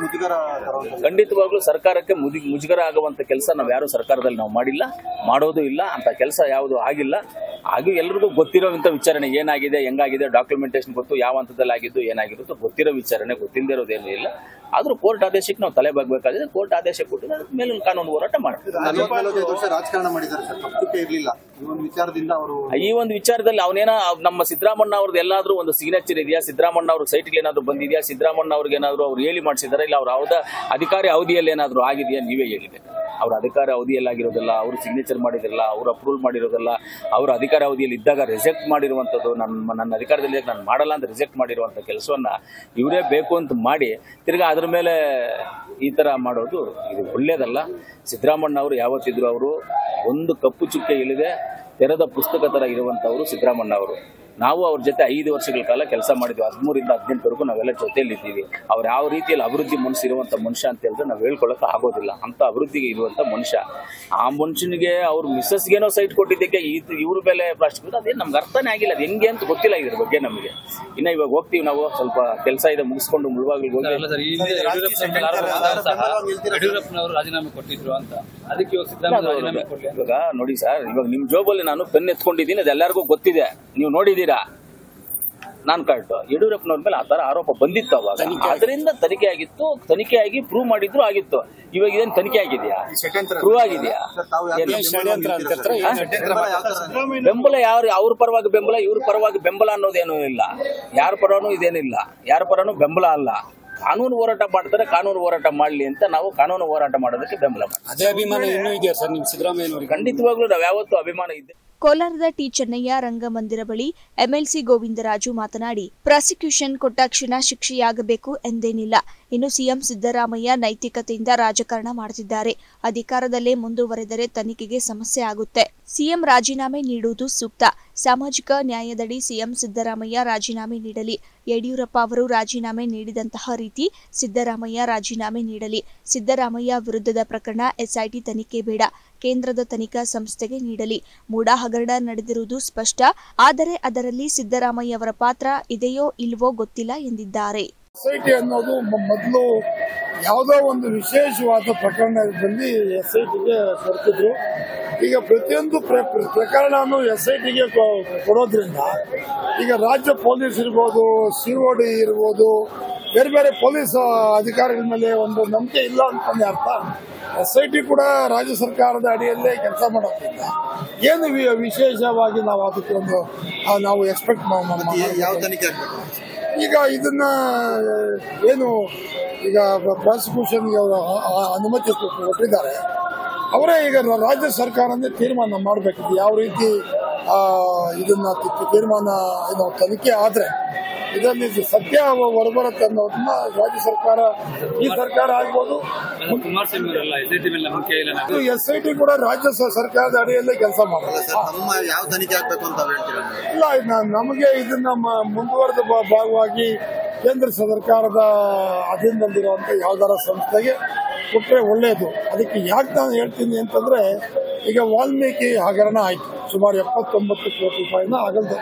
Speaker 9: ಖಂಡಿತವಾಗ್ಲೂ ಸರ್ಕಾರಕ್ಕೆ ಮುದಿ ಮುಜುಗರ ಆಗುವಂತ ಕೆಲಸ ನಾವು ಯಾರು ಸರ್ಕಾರದಲ್ಲಿ ನಾವು ಮಾಡಿಲ್ಲ ಮಾಡೋದು ಇಲ್ಲ ಅಂತ ಕೆಲಸ ಯಾವುದು ಆಗಿಲ್ಲ ಹಾಗೂ ಎಲ್ರಿಗೂ ಗೊತ್ತಿರೋಂಥ ವಿಚಾರಣೆ ಏನಾಗಿದೆ ಹೆಂಗಾಗಿದೆ ಡಾಕ್ಯುಮೆಂಟೇಶನ್ ಗೊತ್ತು ಯಾವ ಹಂತದಲ್ಲಿ ಆಗಿದ್ದು ಏನಾಗಿರುತ್ತೋ ಗೊತ್ತಿರೋ ವಿಚಾರಣೆ ಗೊತ್ತಿಲ್ಲದೆ ಇರೋದೇನು ಇಲ್ಲ ಆದ್ರೂ ಕೋರ್ಟ್ ಆದೇಶಕ್ಕೆ ನಾವು ತಲೆ ಬಾಗಬೇಕಾದ್ರೆ ಕೋರ್ಟ್ ಆದೇಶ ಕೊಟ್ಟಿದ್ರೆ ಅದ್ರ ಮೇಲಿನ ಕಾನೂನು ಹೋರಾಟ ಮಾಡ್ತೀವಿ
Speaker 10: ನಲವತ್ತೈದು ವರ್ಷ ರಾಜಕಾರಣ ಮಾಡಿದ್ದಾರೆ ಸರ್ ತಪ್ಪುಕ್ಕೆ ಇರ್ಲಿಲ್ಲ ಈ ಒಂದು ವಿಚಾರದಿಂದ ಅವರು
Speaker 9: ಈ ಒಂದು ವಿಚಾರದಲ್ಲಿ ಅವನೇನ ನಮ್ಮ ಸಿದ್ದರಾಮಣ್ಣ ಅವ್ರದ್ದು ಎಲ್ಲಾದ್ರೂ ಒಂದು ಸಿಗ್ನೇಚರ್ ಇದೆಯಾ ಸಿದ್ದರಾಮಣ್ಣ ಅವ್ರ ಸೈಟ್ಗೆ ಏನಾದ್ರು ಬಂದಿದೆಯಾ ಸಿದ್ದರಾಮಣ್ಣ ಅವ್ರಿಗೆ ಏನಾದ್ರು ಅವ್ರು ಹೇಳಿ ಮಾಡಿಸಿದಾರೆ ಇಲ್ಲ ಅವ್ರ ಅವಧ ಅಧಿಕಾರಿ ಅವಧಿಯಲ್ಲಿ ಏನಾದ್ರು ಆಗಿದೆಯಾ ನೀವೇ ಹೇಳಿದೆ ಅವ್ರ ಅಧಿಕಾರ ಅವಧಿಯಲ್ಲಿ ಆಗಿರೋದಲ್ಲ ಅವ್ರು ಸಿಗ್ನೇಚರ್ ಮಾಡಿದಿರಲ್ಲ ಅವ್ರು ಅಪ್ರೂವಲ್ ಮಾಡಿರೋದಲ್ಲ ಅವ್ರ ಅಧಿಕಾರ ಅವಧಿಯಲ್ಲಿ ಇದ್ದಾಗ ರಿಜೆಕ್ಟ್ ಮಾಡಿರುವಂಥದ್ದು ನನ್ನ ನನ್ನ ಅಧಿಕಾರದಲ್ಲಿ ನಾನು ಮಾಡಲ್ಲ ಅಂತ ರಿಜೆಕ್ಟ್ ಮಾಡಿರುವಂಥ ಕೆಲಸವನ್ನ ಇವರೇ ಬೇಕು ಅಂತ ಮಾಡಿ ತಿರ್ಗಾ ಅದ್ರ ಮೇಲೆ ಈ ತರ ಮಾಡೋದು ಇದು ಒಳ್ಳೇದಲ್ಲ ಸಿದ್ದರಾಮಣ್ಣ ಅವರು ಯಾವತ್ತಿದ್ರು ಅವರು ಒಂದು ಕಪ್ಪು ಚುಕ್ಕೆ ಇಲ್ಲದೆ ತೆರೆದ ಪುಸ್ತಕ ತರ ಇರುವಂತವರು ಸಿದ್ದರಾಮಣ್ಣ ಅವರು ನಾವು ಅವ್ರ ಜೊತೆ ಐದು ವರ್ಷಗಳ ಕಾಲ ಕೆಲಸ ಮಾಡಿದ್ವಿ ಹದಿಮೂರಿಂದ ಹದಿನೆಂಟವರೆಗೂ ನಾವೆಲ್ಲ ಜೊತೆಯಲ್ಲಿ ಇದ್ದೀವಿ ಅವ್ರು ಯಾವ ರೀತಿಯಲ್ಲಿ ಅಭಿವೃದ್ಧಿ ಮನಸ್ಸಿರುವಂತ ಮನುಷ್ಯ ಅಂತ ಹೇಳಿದ್ರೆ ನಾವು ಹೇಳ್ಕೊಳಕ್ ಆಗೋದಿಲ್ಲ ಅಂತ ಅಭಿವೃದ್ಧಿಗೆ ಇರುವಂತ ಮನುಷ್ಯ ಆ ಮನುಷ್ಯನಿಗೆ ಅವ್ರ ಮಿಸ್ಸಸ್ಗೇನೋ ಸೈಟ್ ಕೊಟ್ಟಿದ್ದಕ್ಕೆ ಇವ್ರ ಮೇಲೆ ಪ್ಲಾಸ್ಟಿಕ್ ಅದೇನು ನಮ್ಗೆ ಅರ್ಥನೇ ಆಗಿಲ್ಲ ಅದು ಹೆಂಗೆ ಅಂತ ಗೊತ್ತಿಲ್ಲ ಇದ್ರ ಬಗ್ಗೆ ನಮಗೆ ಇನ್ನ ಇವಾಗ ಹೋಗ್ತೀವಿ ನಾವು ಸ್ವಲ್ಪ ಕೆಲಸ ಇದೆ ಮುಗಿಸ್ಕೊಂಡು ಮುಳುವಾಗ್ಲಿಗೆ ಹೋಗಿ
Speaker 11: ಅಲ್ಲ ಸರ್ ಈ ಹಿಂದೆ ಯಡಿಯೂರಪ್ಪನವ್ರು ಎಲ್ಲಾರು ಬಂದಾಗ ಸಹ ಯಡಿಯೂರಪ್ಪನವರು ರಾಜೀನಾಮೆ ಕೊಟ್ಟಿದ್ರು ಅಂತ ಅದಕ್ಕೆ ಇವಾಗ ಸಿದ್ದರಾಮಯ್ಯ ರಾಜೀನಾಮೆ ಕೊಡ್ಲಿ ಅಂತ.
Speaker 9: ಇವಾಗ ನೋಡಿ ಸರ್ ಇವಾಗ ನಿಮ್ ಜೋಬಲ್ಲಿ ನಾನು ಪೆನ್ ಎತ್ಕೊಂಡಿದ್ದೀನಿ ಅದು ಎಲ್ಲರಿಗೂ ಗೊತ್ತಿದೆ ನೀವು ನೋಡಿದೀರಾ ನಾನ್ ಕರೆಕ್ಟ್ ಯಡಿಯೂರಪ್ಪನವ್ರ ಮೇಲೆ ಆ ತರ ಆರೋಪ ಬಂದಿತ್ತು ಅವಾಗ ಅದರಿಂದ ತನಿಖೆ ಆಗಿತ್ತು ತನಿಖೆ ಆಗಿ ಪ್ರೂವ್ ಮಾಡಿದ್ರು ಆಗಿತ್ತು ಇವಾಗ ಇದೇನು ತನಿಖೆ ಆಗಿದೆಯಾ ಪ್ರೂವ್ ಆಗಿದೆಯಾ ಏನು? ಬೆಂಬಲ ಯಾರು ಅವ್ರ ಪರವಾಗಿ ಬೆಂಬಲ ಇವ್ರ ಪರವಾಗಿ ಬೆಂಬಲ ಅನ್ನೋದೇನು ಇಲ್ಲ ಯಾರ ಪರನೂ ಇದೇನಿಲ್ಲ ಯಾರ ಪರನೂ ಬೆಂಬಲ ಅಲ್ಲ ಕಾನೂನು ಹೋರಾಟ ಮಾಡ್ತಾರೆ ಕಾನೂನು ಹೋರಾಟ ಮಾಡ್ಲಿ ಅಂತ ನಾವು ಕಾನೂನು ಹೋರಾಟ ಮಾಡೋದಕ್ಕೆ ಬೆಂಬಲ ಮಾಡ್ತೀವಿ
Speaker 11: ಅದೇ ಅಭಿಮಾನ ಇನ್ನೂ ಇದೆಯಾ ಸರ್ ನಿಮ್ ಸಿದ್ದರಾಮಯ್ಯನವರಿಗೆ
Speaker 9: ಖಂಡಿತವಾಗ್ಲೂ ನಾವ್ ಯಾವತ್ತೂ ಅಭಿಮಾನ ಇದ್ದೆ
Speaker 4: ಕೋಲಾರದ ಟಿ ಚೆನ್ನಯ್ಯ ರಂಗಮಂದಿರ ಬಳಿ ಎಂಎಲ್ಸಿ ಗೋವಿಂದರಾಜು ಮಾತನಾಡಿ ಪ್ರಾಸಿಕ್ಯೂಷನ್ ಕೊಟ್ಟ ಕ್ಷಣ ಶಿಕ್ಷೆಯಾಗಬೇಕು ಎಂದೇನಿಲ್ಲ ಇನ್ನು ಸಿಎಂ ಸಿದ್ದರಾಮಯ್ಯ ನೈತಿಕತೆಯಿಂದ ರಾಜಕಾರಣ ಮಾಡುತ್ತಿದ್ದಾರೆ ಅಧಿಕಾರದಲ್ಲೇ ಮುಂದುವರೆದರೆ ತನಿಖೆಗೆ ಸಮಸ್ಯೆ ಆಗುತ್ತೆ ಸಿಎಂ ರಾಜೀನಾಮೆ ನೀಡುವುದು ಸೂಕ್ತ ಸಾಮಾಜಿಕ ನ್ಯಾಯದಡಿ ಸಿಎಂ ಸಿದ್ದರಾಮಯ್ಯ ರಾಜೀನಾಮೆ ನೀಡಲಿ ಯಡಿಯೂರಪ್ಪ ಅವರು ರಾಜೀನಾಮೆ ನೀಡಿದಂತಹ ರೀತಿ ಸಿದ್ದರಾಮಯ್ಯ ರಾಜೀನಾಮೆ ನೀಡಲಿ ಸಿದ್ದರಾಮಯ್ಯ ವಿರುದ್ಧದ ಪ್ರಕರಣ ಎಸ್ಐಟಿ ತನಿಖೆ ಬೇಡ ಕೇಂದ್ರದ ತನಿಖಾ ಸಂಸ್ಥೆಗೆ ನೀಡಲಿ ಮೂಡಾ ಹಗರಣ ನಡೆದಿರುವುದು ಸ್ಪಷ್ಟ ಆದರೆ ಅದರಲ್ಲಿ ಸಿದ್ದರಾಮಯ್ಯ ಅವರ ಪಾತ್ರ ಇದೆಯೋ ಇಲ್ವೋ ಗೊತ್ತಿಲ್ಲ ಎಂದಿದ್ದಾರೆ
Speaker 12: ಎಸ್ಐಟಿ ಅನ್ನೋದು ಮೊದಲು ಯಾವುದೋ ಒಂದು ವಿಶೇಷವಾದ ಪ್ರಕರಣದಲ್ಲಿ ಎಸ್ಐಟಿಗೆ ಸರ್ಕಿದ್ರು ಈಗ ಪ್ರತಿಯೊಂದು ಪ್ರ- ಪ್ರ- ಪ್ರಕರಣವನ್ನು ಎಸ್ ಐ ಟಿಗೆ ಕೊಡೋದ್ರಿಂದ ಈಗ ರಾಜ್ಯ ಪೊಲೀಸ್ ಇರ್ಬೋದು ಸಿಒಡಿ ಇರ್ಬೋದು ಬೇರೆ ಬೇರೆ ಪೊಲೀಸ್ ಅಧಿಕಾರಿಗಳ ಮೇಲೆ ಒಂದು ನಂಬಿಕೆ ಇಲ್ಲ ಅಂತಂದ್ರೆ ಅರ್ಥ ಎಸ್ ಐ ಟಿ ಕೂಡ ರಾಜ್ಯ ಸರ್ಕಾರದ ಅಡಿಯಲ್ಲೇ ಕೆಲಸ ಮಾಡೋದ್ರಿಂದ ಏನು ವಿ- ವಿಶೇಷವಾಗಿ ನಾವು ಅದಕ್ಕೆ ಒಂದು ಆ, ನಾವು ಎಕ್ಸ್ಪೆಕ್ಟ್
Speaker 10: ಯಾವ ತನಿಖೆ ಆಗ್ಬೇಕು
Speaker 12: ಈಗ ಇದನ್ನ ಏನು ಈಗ ಪ್ರಾಸಿಕ್ಯೂಷನ್ಗೆ ಅವರು ಅನುಮತಿ ಕೊಟ್ಟಿದ್ದಾರೆ ಅವರೇ ಈಗ ರಾಜ್ಯ ಸರ್ಕಾರನೇ ತೀರ್ಮಾನ ಮಾಡಬೇಕಿದೆ ಯಾವ ರೀತಿ ಆ, ಇದನ್ನ ತಿ- ತೀರ್ಮಾನ ಇದು ತನಿಖೆ ಆದ್ರೆ ಇದರಲ್ಲಿ ಸತ್ಯ ಹೊರಬರುತ್ತೆ ಅನ್ನೋದನ್ನ ರಾಜ್ಯ ಸರ್ಕಾರ ಈ ಸರ್ಕಾರ ಆಗ್ಬೋದು
Speaker 11: ಕುಮಾರಸ್ವಾಮಿ ಅವರೆಲ್ಲ ಎಸ್ ಐ ಟಿ ಮೇಲೆ ನಂಬಿಕೆ ಇಲ್ಲ ನಾವು
Speaker 12: ಎಸ್ ಐ ಟಿ ಕೂಡ ರಾಜ್ಯ ಸ- ಸರ್ಕಾರದ ಅಡಿಯಲ್ಲೇ ಕೆಲಸ ಮಾಡೋದು
Speaker 10: ನಮ್ಮ ಯಾವ ತನಿಖೆ ಆಗ್ಬೇಕು ಅಂತ ಹೇಳ್ತೀರಾ
Speaker 12: ಇಲ್ಲ ಇದ್ ನ- ನಮಗೆ ಇದನ್ನ ಮ- ಮುಂದುವರೆದ ಭಾ- ಭಾಗವಾಗಿ ಕೇಂದ್ರ ಸರ್ಕಾರದ ಅಧೀನದಲ್ಲಿರುವಂತ ಯಾವ್ದಾರ ಸಂಸ್ಥೆಗೆ ಕೊಟ್ಟರೆ ಒಳ್ಳೆಯದು ಅದಕ್ಕೆ ಯಾಕೆ ನಾನು ಹೇಳ್ತೀನಿ ಅಂತಂದ್ರೆ ಈಗ ವಾಲ್ಮೀಕಿ ಹಗರಣ ಆಯ್ತು ಸುಮಾರು ಎಪ್ಪತ್ತೊಂಬತ್ತು ಕೋಟಿ ರೂಪಾಯಿನ ಆಗಲ್ದು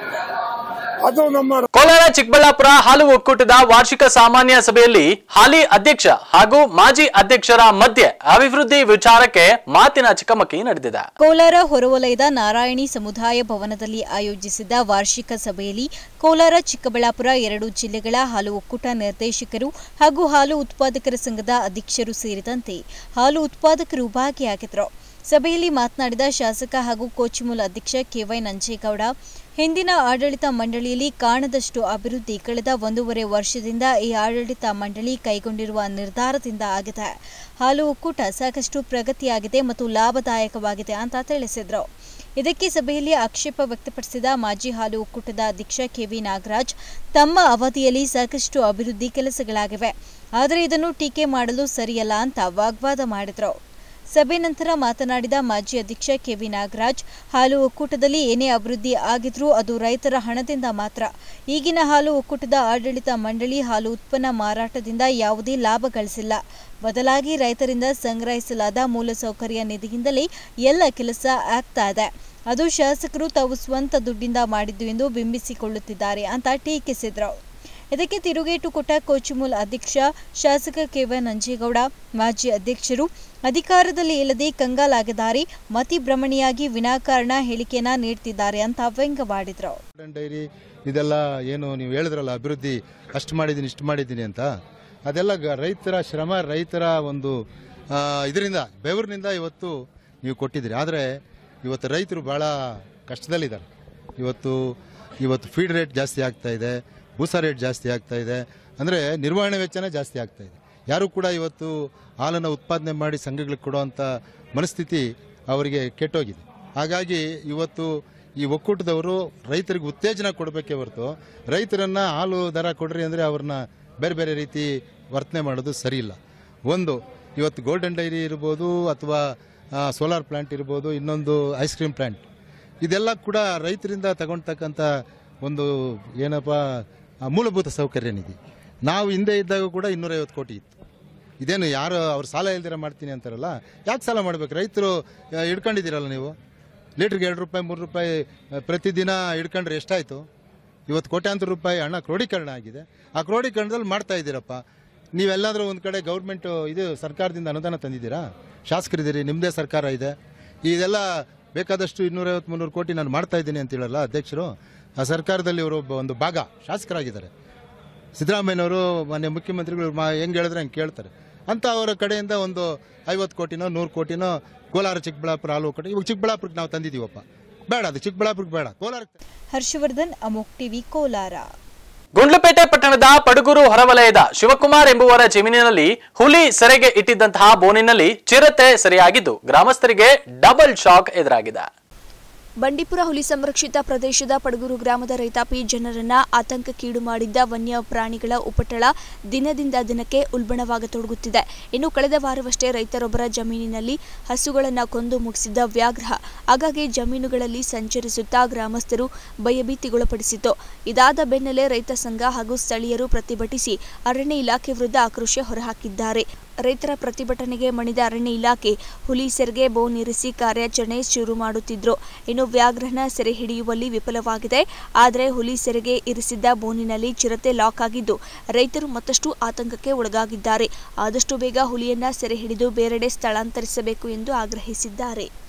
Speaker 12: ಅದು ನಮ್ಮ
Speaker 1: ಕೋಲಾರ ಚಿಕ್ಕಬಳ್ಳಾಪುರ ಹಾಲು ಒಕ್ಕೂಟದ ವಾರ್ಷಿಕ ಸಾಮಾನ್ಯ ಸಭೆಯಲ್ಲಿ ಹಾಲಿ ಅಧ್ಯಕ್ಷ ಹಾಗೂ ಮಾಜಿ ಅಧ್ಯಕ್ಷರ ಮಧ್ಯೆ ಅಭಿವೃದ್ಧಿ ವಿಚಾರಕ್ಕೆ ಮಾತಿನ ಚಿಕ್ಕಮಕ್ಕಿ ನಡೆದಿದೆ
Speaker 6: ಕೋಲಾರ ಹೊರವಲಯದ ನಾರಾಯಣಿ ಸಮುದಾಯ ಭವನದಲ್ಲಿ ಆಯೋಜಿಸಿದ್ದ ವಾರ್ಷಿಕ ಸಭೆಯಲ್ಲಿ ಕೋಲಾರ ಚಿಕ್ಕಬಳ್ಳಾಪುರ ಎರಡು ಜಿಲ್ಲೆಗಳ ಹಾಲು ಒಕ್ಕೂಟ ನಿರ್ದೇಶಕರು ಹಾಗೂ ಹಾಲು ಉತ್ಪಾದಕರ ಸಂಘದ ಅಧ್ಯಕ್ಷರು ಸೇರಿದಂತೆ ಹಾಲು ಉತ್ಪಾದಕರು ಭಾಗಿಯಾಗಿದ್ದರು ಸಭೆಯಲ್ಲಿ ಮಾತನಾಡಿದ ಶಾಸಕ ಹಾಗೂ ಕೋಚಿಮೂಲ ಅಧ್ಯಕ್ಷ ಕೆವೈ ನಂಜೇಗೌಡ ಹಿಂದಿನ ಆಡಳಿತ ಮಂಡಳಿಯಲ್ಲಿ ಕಾಣದಷ್ಟು ಅಭಿವೃದ್ಧಿ ಕಳೆದ ಒಂದೂವರೆ ವರ್ಷದಿಂದ ಈ ಆಡಳಿತ ಮಂಡಳಿ ಕೈಗೊಂಡಿರುವ ನಿರ್ಧಾರದಿಂದ ಆಗಿದೆ ಹಾಲು ಒಕ್ಕೂಟ ಸಾಕಷ್ಟು ಪ್ರಗತಿಯಾಗಿದೆ ಮತ್ತು ಲಾಭದಾಯಕವಾಗಿದೆ ಅಂತ ತಿಳಿಸಿದರು ಇದಕ್ಕೆ ಸಭೆಯಲ್ಲಿ ಆಕ್ಷೇಪ ವ್ಯಕ್ತಪಡಿಸಿದ ಮಾಜಿ ಹಾಲು ಒಕ್ಕೂಟದ ಅಧ್ಯಕ್ಷ ಕೆವಿ ನಾಗರಾಜ್ ತಮ್ಮ ಅವಧಿಯಲ್ಲಿ ಸಾಕಷ್ಟು ಅಭಿವೃದ್ಧಿ ಕೆಲಸಗಳಾಗಿವೆ ಆದರೆ ಇದನ್ನು ಟೀಕೆ ಮಾಡಲು ಸರಿಯಲ್ಲ ಅಂತ ವಾಗ್ವಾದ ಮಾಡಿದರು ಸಭೆ ನಂತರ ಮಾತನಾಡಿದ ಮಾಜಿ ಅಧ್ಯಕ್ಷ ಕೆವಿ ನಾಗರಾಜ್ ಹಾಲು ಒಕ್ಕೂಟದಲ್ಲಿ ಏನೇ ಅಭಿವೃದ್ಧಿ ಆಗಿದ್ರೂ ಅದು ರೈತರ ಹಣದಿಂದ ಮಾತ್ರ ಈಗಿನ ಹಾಲು ಒಕ್ಕೂಟದ ಆಡಳಿತ ಮಂಡಳಿ ಹಾಲು ಉತ್ಪನ್ನ ಮಾರಾಟದಿಂದ ಯಾವುದೇ ಲಾಭ ಗಳಿಸಿಲ್ಲ ಬದಲಾಗಿ ರೈತರಿಂದ ಸಂಗ್ರಹಿಸಲಾದ ಮೂಲಸೌಕರ್ಯ ನಿಧಿಯಿಂದಲೇ ಎಲ್ಲ ಕೆಲಸ ಆಗ್ತಾ ಇದೆ ಅದು ಶಾಸಕರು ತಾವು ಸ್ವಂತ ದುಡ್ಡಿಂದ ಮಾಡಿದ್ದು ಎಂದು ಬಿಂಬಿಸಿಕೊಳ್ಳುತ್ತಿದ್ದಾರೆ ಅಂತ ಟೀಕಿಸಿದರು ಇದಕ್ಕೆ ತಿರುಗೇಟು ಕೊಟ್ಟ ಕೋಚಿಮೂಲ್ ಅಧ್ಯಕ್ಷ ಶಾಸಕ ಕೆವೈ ನಂಜೇಗೌಡ ಮಾಜಿ ಅಧ್ಯಕ್ಷರು ಅಧಿಕಾರದಲ್ಲಿ ಇಲ್ಲದೆ ಕಂಗಾಲಾಗಿದ್ದಾರೆ ಮತಿಭ್ರಮಣಿಯಾಗಿ ವಿನಾಕಾರಣ ಹೇಳಿಕೆಯನ್ನ ನೀಡ್ತಿದ್ದಾರೆ ಅಂತ ವ್ಯಂಗ್ಯವಾಡಿದ್ರು
Speaker 13: ಡೈರಿ ಇದೆಲ್ಲ ಏನು ನೀವು ಹೇಳಿದ್ರಲ್ಲ ಅಭಿವೃದ್ಧಿ ಅಷ್ಟು ಮಾಡಿದ್ದೀನಿ ಇಷ್ಟು ಮಾಡಿದ್ದೀನಿ ಅಂತ ಅದೆಲ್ಲ ಗ- ರೈತರ ಶ್ರಮ ರೈತರ ಒಂದು ಆ, ಇದರಿಂದ ಬೆವರಿನಿಂದ ಇವತ್ತು ನೀವು ಕೊಟ್ಟಿದ್ದೀರಿ ಆದರೆ ಇವತ್ತು ರೈತರು ಭಾಳ ಕಷ್ಟದಲ್ಲಿದ್ದಾರೆ ಇವತ್ತು ಇವತ್ತು ಫೀಡ್ ರೇಟ್ ಜಾಸ್ತಿ ಆಗ್ತಾ ಇದೆ ಬೂಸ ರೇಟ್ ಜಾಸ್ತಿ ಆಗ್ತಾ ಇದೆ ಅಂದರೆ ನಿರ್ವಹಣೆ ವೆಚ್ಚನೇ ಜಾಸ್ತಿ ಆಗ್ತಾ ಇದೆ ಯಾರು ಕೂಡ ಇವತ್ತು ಹಾಲನ್ನು ಉತ್ಪಾದನೆ ಮಾಡಿ ಸಂಘಗಳಿಗೆ ಕೊಡುವಂಥ ಮನಸ್ಥಿತಿ ಅವರಿಗೆ ಕೆಟ್ಟೋಗಿದೆ ಹಾಗಾಗಿ ಇವತ್ತು ಈ ಒಕ್ಕೂಟದವರು ರೈತರಿಗೆ ಉತ್ತೇಜನ ಕೊಡಬೇಕೇ ಹೊರತು ರೈತರನ್ನ ಹಾಲು ದರ ಕೊಡ್ರಿ ಅಂದರೆ ಅವ್ರನ್ನ ಬೇರೆ ಬೇರೆ ರೀತಿ ವರ್ತನೆ ಮಾಡೋದು ಸರಿಯಿಲ್ಲ ಒಂದು ಇವತ್ತು ಗೋಲ್ಡನ್ ಡೈರಿ ಇರ್ಬೋದು ಅಥವಾ ಸೋಲಾರ್ ಪ್ಲಾಂಟ್ ಇರ್ಬೋದು ಇನ್ನೊಂದು ಐಸ್ ಕ್ರೀಮ್ ಪ್ಲಾಂಟ್ ಇದೆಲ್ಲ ಕೂಡ ರೈತರಿಂದ ತಗೊಳ್ತಕ್ಕಂಥ ಒಂದು ಏನಪ್ಪ ಆ, ಮೂಲಭೂತ ಸೌಕರ್ಯ ನಿಧಿ ನಾವು ಹಿಂದೆ ಇದ್ದಾಗ ಕೂಡ ಇನ್ನೂರೈವತ್ತು ಕೋಟಿ ಇತ್ತು ಇದೇನು ಯಾರು ಅವ್ರು ಸಾಲ ಇಲ್ದಿರ ಮಾಡ್ತೀನಿ ಅಂತಾರಲ್ಲ ಯಾಕೆ ಸಾಲ ಮಾಡ್ಬೇಕು ರೈತರು ಆ, ಹಿಡ್ಕೊಂಡಿದ್ದೀರಲ್ಲ ನೀವು ಲೀಟ್ರಿಗೆ ಎರಡು ರೂಪಾಯಿ ಮೂರು ರೂಪಾಯಿ ಆ, ಪ್ರತಿದಿನ ಹಿಡ್ಕೊಂಡ್ರೆ ಎಷ್ಟಾಯಿತು ಇವತ್ತು ಕೋಟ್ಯಾಂತರ ರೂಪಾಯಿ ಹಣ ಕ್ರೋಢೀಕರಣ ಆಗಿದೆ ಆ ಕ್ರೋಢೀಕರಣದಲ್ಲಿ ಮಾಡ್ತಾ ಇದ್ದೀರಪ್ಪ ನೀವೆಲ್ಲಾದರೂ ಒಂದು ಕಡೆ ಗೌರ್ಮೆಂಟ್ ಇದು ಸರ್ಕಾರದಿಂದ ಅನುದಾನ ತಂದಿದ್ದೀರಾ ಶಾಸಕರಿದ್ದೀರಿ ನಿಮ್ಮದೇ ಸರ್ಕಾರ ಇದೆ ಇದೆಲ್ಲ ಬೇಕಾದಷ್ಟು ಇನ್ನೂರೈವತ್ತು ಮುನ್ನೂರು ಕೋಟಿ ನಾನು ಮಾಡ್ತಾ ಇದ್ದೀನಿ ಅಂತ ಹೇಳಲ್ಲ ಅಧ್ಯಕ್ಷರು ಆ ಸರ್ಕಾರದಲ್ಲಿ ಇವರು ಒಬ್ಬ ಒಂದು ಭಾಗ ಶಾಸಕರಾಗಿದ್ದಾರೆ ಸಿದ್ದರಾಮಯ್ಯನವರು ಮಾನ್ಯ ಮುಖ್ಯಮಂತ್ರಿಗಳು ಮಾ ಹೆಂಗೆ ಹೇಳಿದ್ರೆ ಹಂಗೆ ಕೇಳ್ತಾರೆ ಅಂತ ಅವರ ಕಡೆಯಿಂದ ಒಂದು ಐವತ್ತು ಕೋಟಿನೋ ನೂರು ಕೋಟಿನೋ ಕೋಲಾರ ಚಿಕ್ಕಬಳ್ಳಾಪುರ ಹಾಲು ಕೋಟಿ ಇವಾಗ ಚಿಕ್ಕಬಳ್ಳಾಪುರಕ್ಕೆ ನಾವು ತಂದಿದ್ದೀವಪ್ಪ ಬೇಡ ಅದು ಚಿಕ್ಕಬಳ್ಳಾಪುರಕ್ಕೆ ಬೇಡ ಕೋಲಾರಕ್ಕೆ
Speaker 6: ಹರ್ಷವರ್ಧನ್ ಅಮೋಕ್ ಟಿವಿ ಕೋಲಾರ
Speaker 1: ಗುಂಡ್ಲುಪೇಟೆ ಪಟ್ಟಣದ ಪಡುಗೂರು ಹೊರವಲಯದ ಶಿವಕುಮಾರ್ ಎಂಬುವರ ಜಮೀನಿನಲ್ಲಿ ಹುಲಿ ಸೆರೆಗೆ ಇಟ್ಟಿದ್ದಂತಹ ಬೋನಿನಲ್ಲಿ ಚಿರತೆ ಸೆರೆಯಾಗಿದ್ದು ಗ್ರಾಮಸ್ಥರಿಗೆ ಡಬಲ್ ಶಾಕ್ ಎದುರಾಗಿದೆ
Speaker 4: ಬಂಡೀಪುರ ಹುಲಿ ಸಂರಕ್ಷಿತ ಪ್ರದೇಶದ ಪಡಗೂರು ಗ್ರಾಮದ ರೈತಾಪಿ ಜನರನ್ನ ಆತಂಕಕ್ಕೀಡು ಮಾಡಿದ್ದ ವನ್ಯ ಪ್ರಾಣಿಗಳ ಉಪಟಳ ದಿನದಿಂದ ದಿನಕ್ಕೆ ಉಲ್ಬಣವಾಗತೊಡಗುತ್ತಿದೆ ಇನ್ನು ಕಳೆದ ವಾರವಷ್ಟೇ ರೈತರೊಬ್ಬರ ಜಮೀನಿನಲ್ಲಿ ಹಸುಗಳನ್ನು ಕೊಂದು ಮುಗಿಸಿದ್ದ ವ್ಯಾಘ್ರ ಆಗಾಗ್ಗೆ ಜಮೀನುಗಳಲ್ಲಿ ಸಂಚರಿಸುತ್ತಾ ಗ್ರಾಮಸ್ಥರು ಭಯಭೀತಿಗೊಳಪಡಿಸಿತು ಇದಾದ ಬೆನ್ನಲ್ಲೇ ರೈತ ಸಂಘ ಹಾಗೂ ಸ್ಥಳೀಯರು ಪ್ರತಿಭಟಿಸಿ ಅರಣ್ಯ ಇಲಾಖೆ ವಿರುದ್ಧ ಆಕ್ರೋಶ ಹೊರಹಾಕಿದ್ದಾರೆ ರೈತರ ಪ್ರತಿಭಟನೆಗೆ ಮಣಿದ ಅರಣ್ಯ ಇಲಾಖೆ ಹುಲಿ ಸೆರೆಗೆ ಬೋನ್ ಇರಿಸಿ ಕಾರ್ಯಾಚರಣೆ ಶುರು ಮಾಡುತ್ತಿದ್ರು ಇನ್ನು ವ್ಯಾಘ್ರನ ಸೆರೆ ಹಿಡಿಯುವಲ್ಲಿ ವಿಫಲವಾಗಿದೆ ಆದರೆ ಹುಲಿ ಸೆರೆಗೆ ಇರಿಸಿದ್ದ ಬೋನಿನಲ್ಲಿ ಚಿರತೆ ಲಾಕ್ ಆಗಿದ್ದು ರೈತರು ಮತ್ತಷ್ಟು ಆತಂಕಕ್ಕೆ ಒಳಗಾಗಿದ್ದಾರೆ ಆದಷ್ಟು ಬೇಗ ಹುಲಿಯನ್ನ ಸೆರೆ ಹಿಡಿದು ಬೇರೆಡೆ ಸ್ಥಳಾಂತರಿಸಬೇಕು ಎಂದು ಆಗ್ರಹಿಸಿದ್ದಾರೆ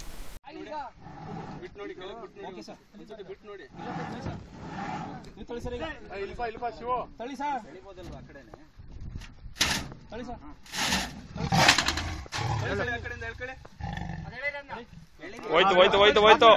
Speaker 14: ಹೋಯ್ತು ಹೋಯ್ತು ಹೋಯ್ತು ಹೋಯ್ತು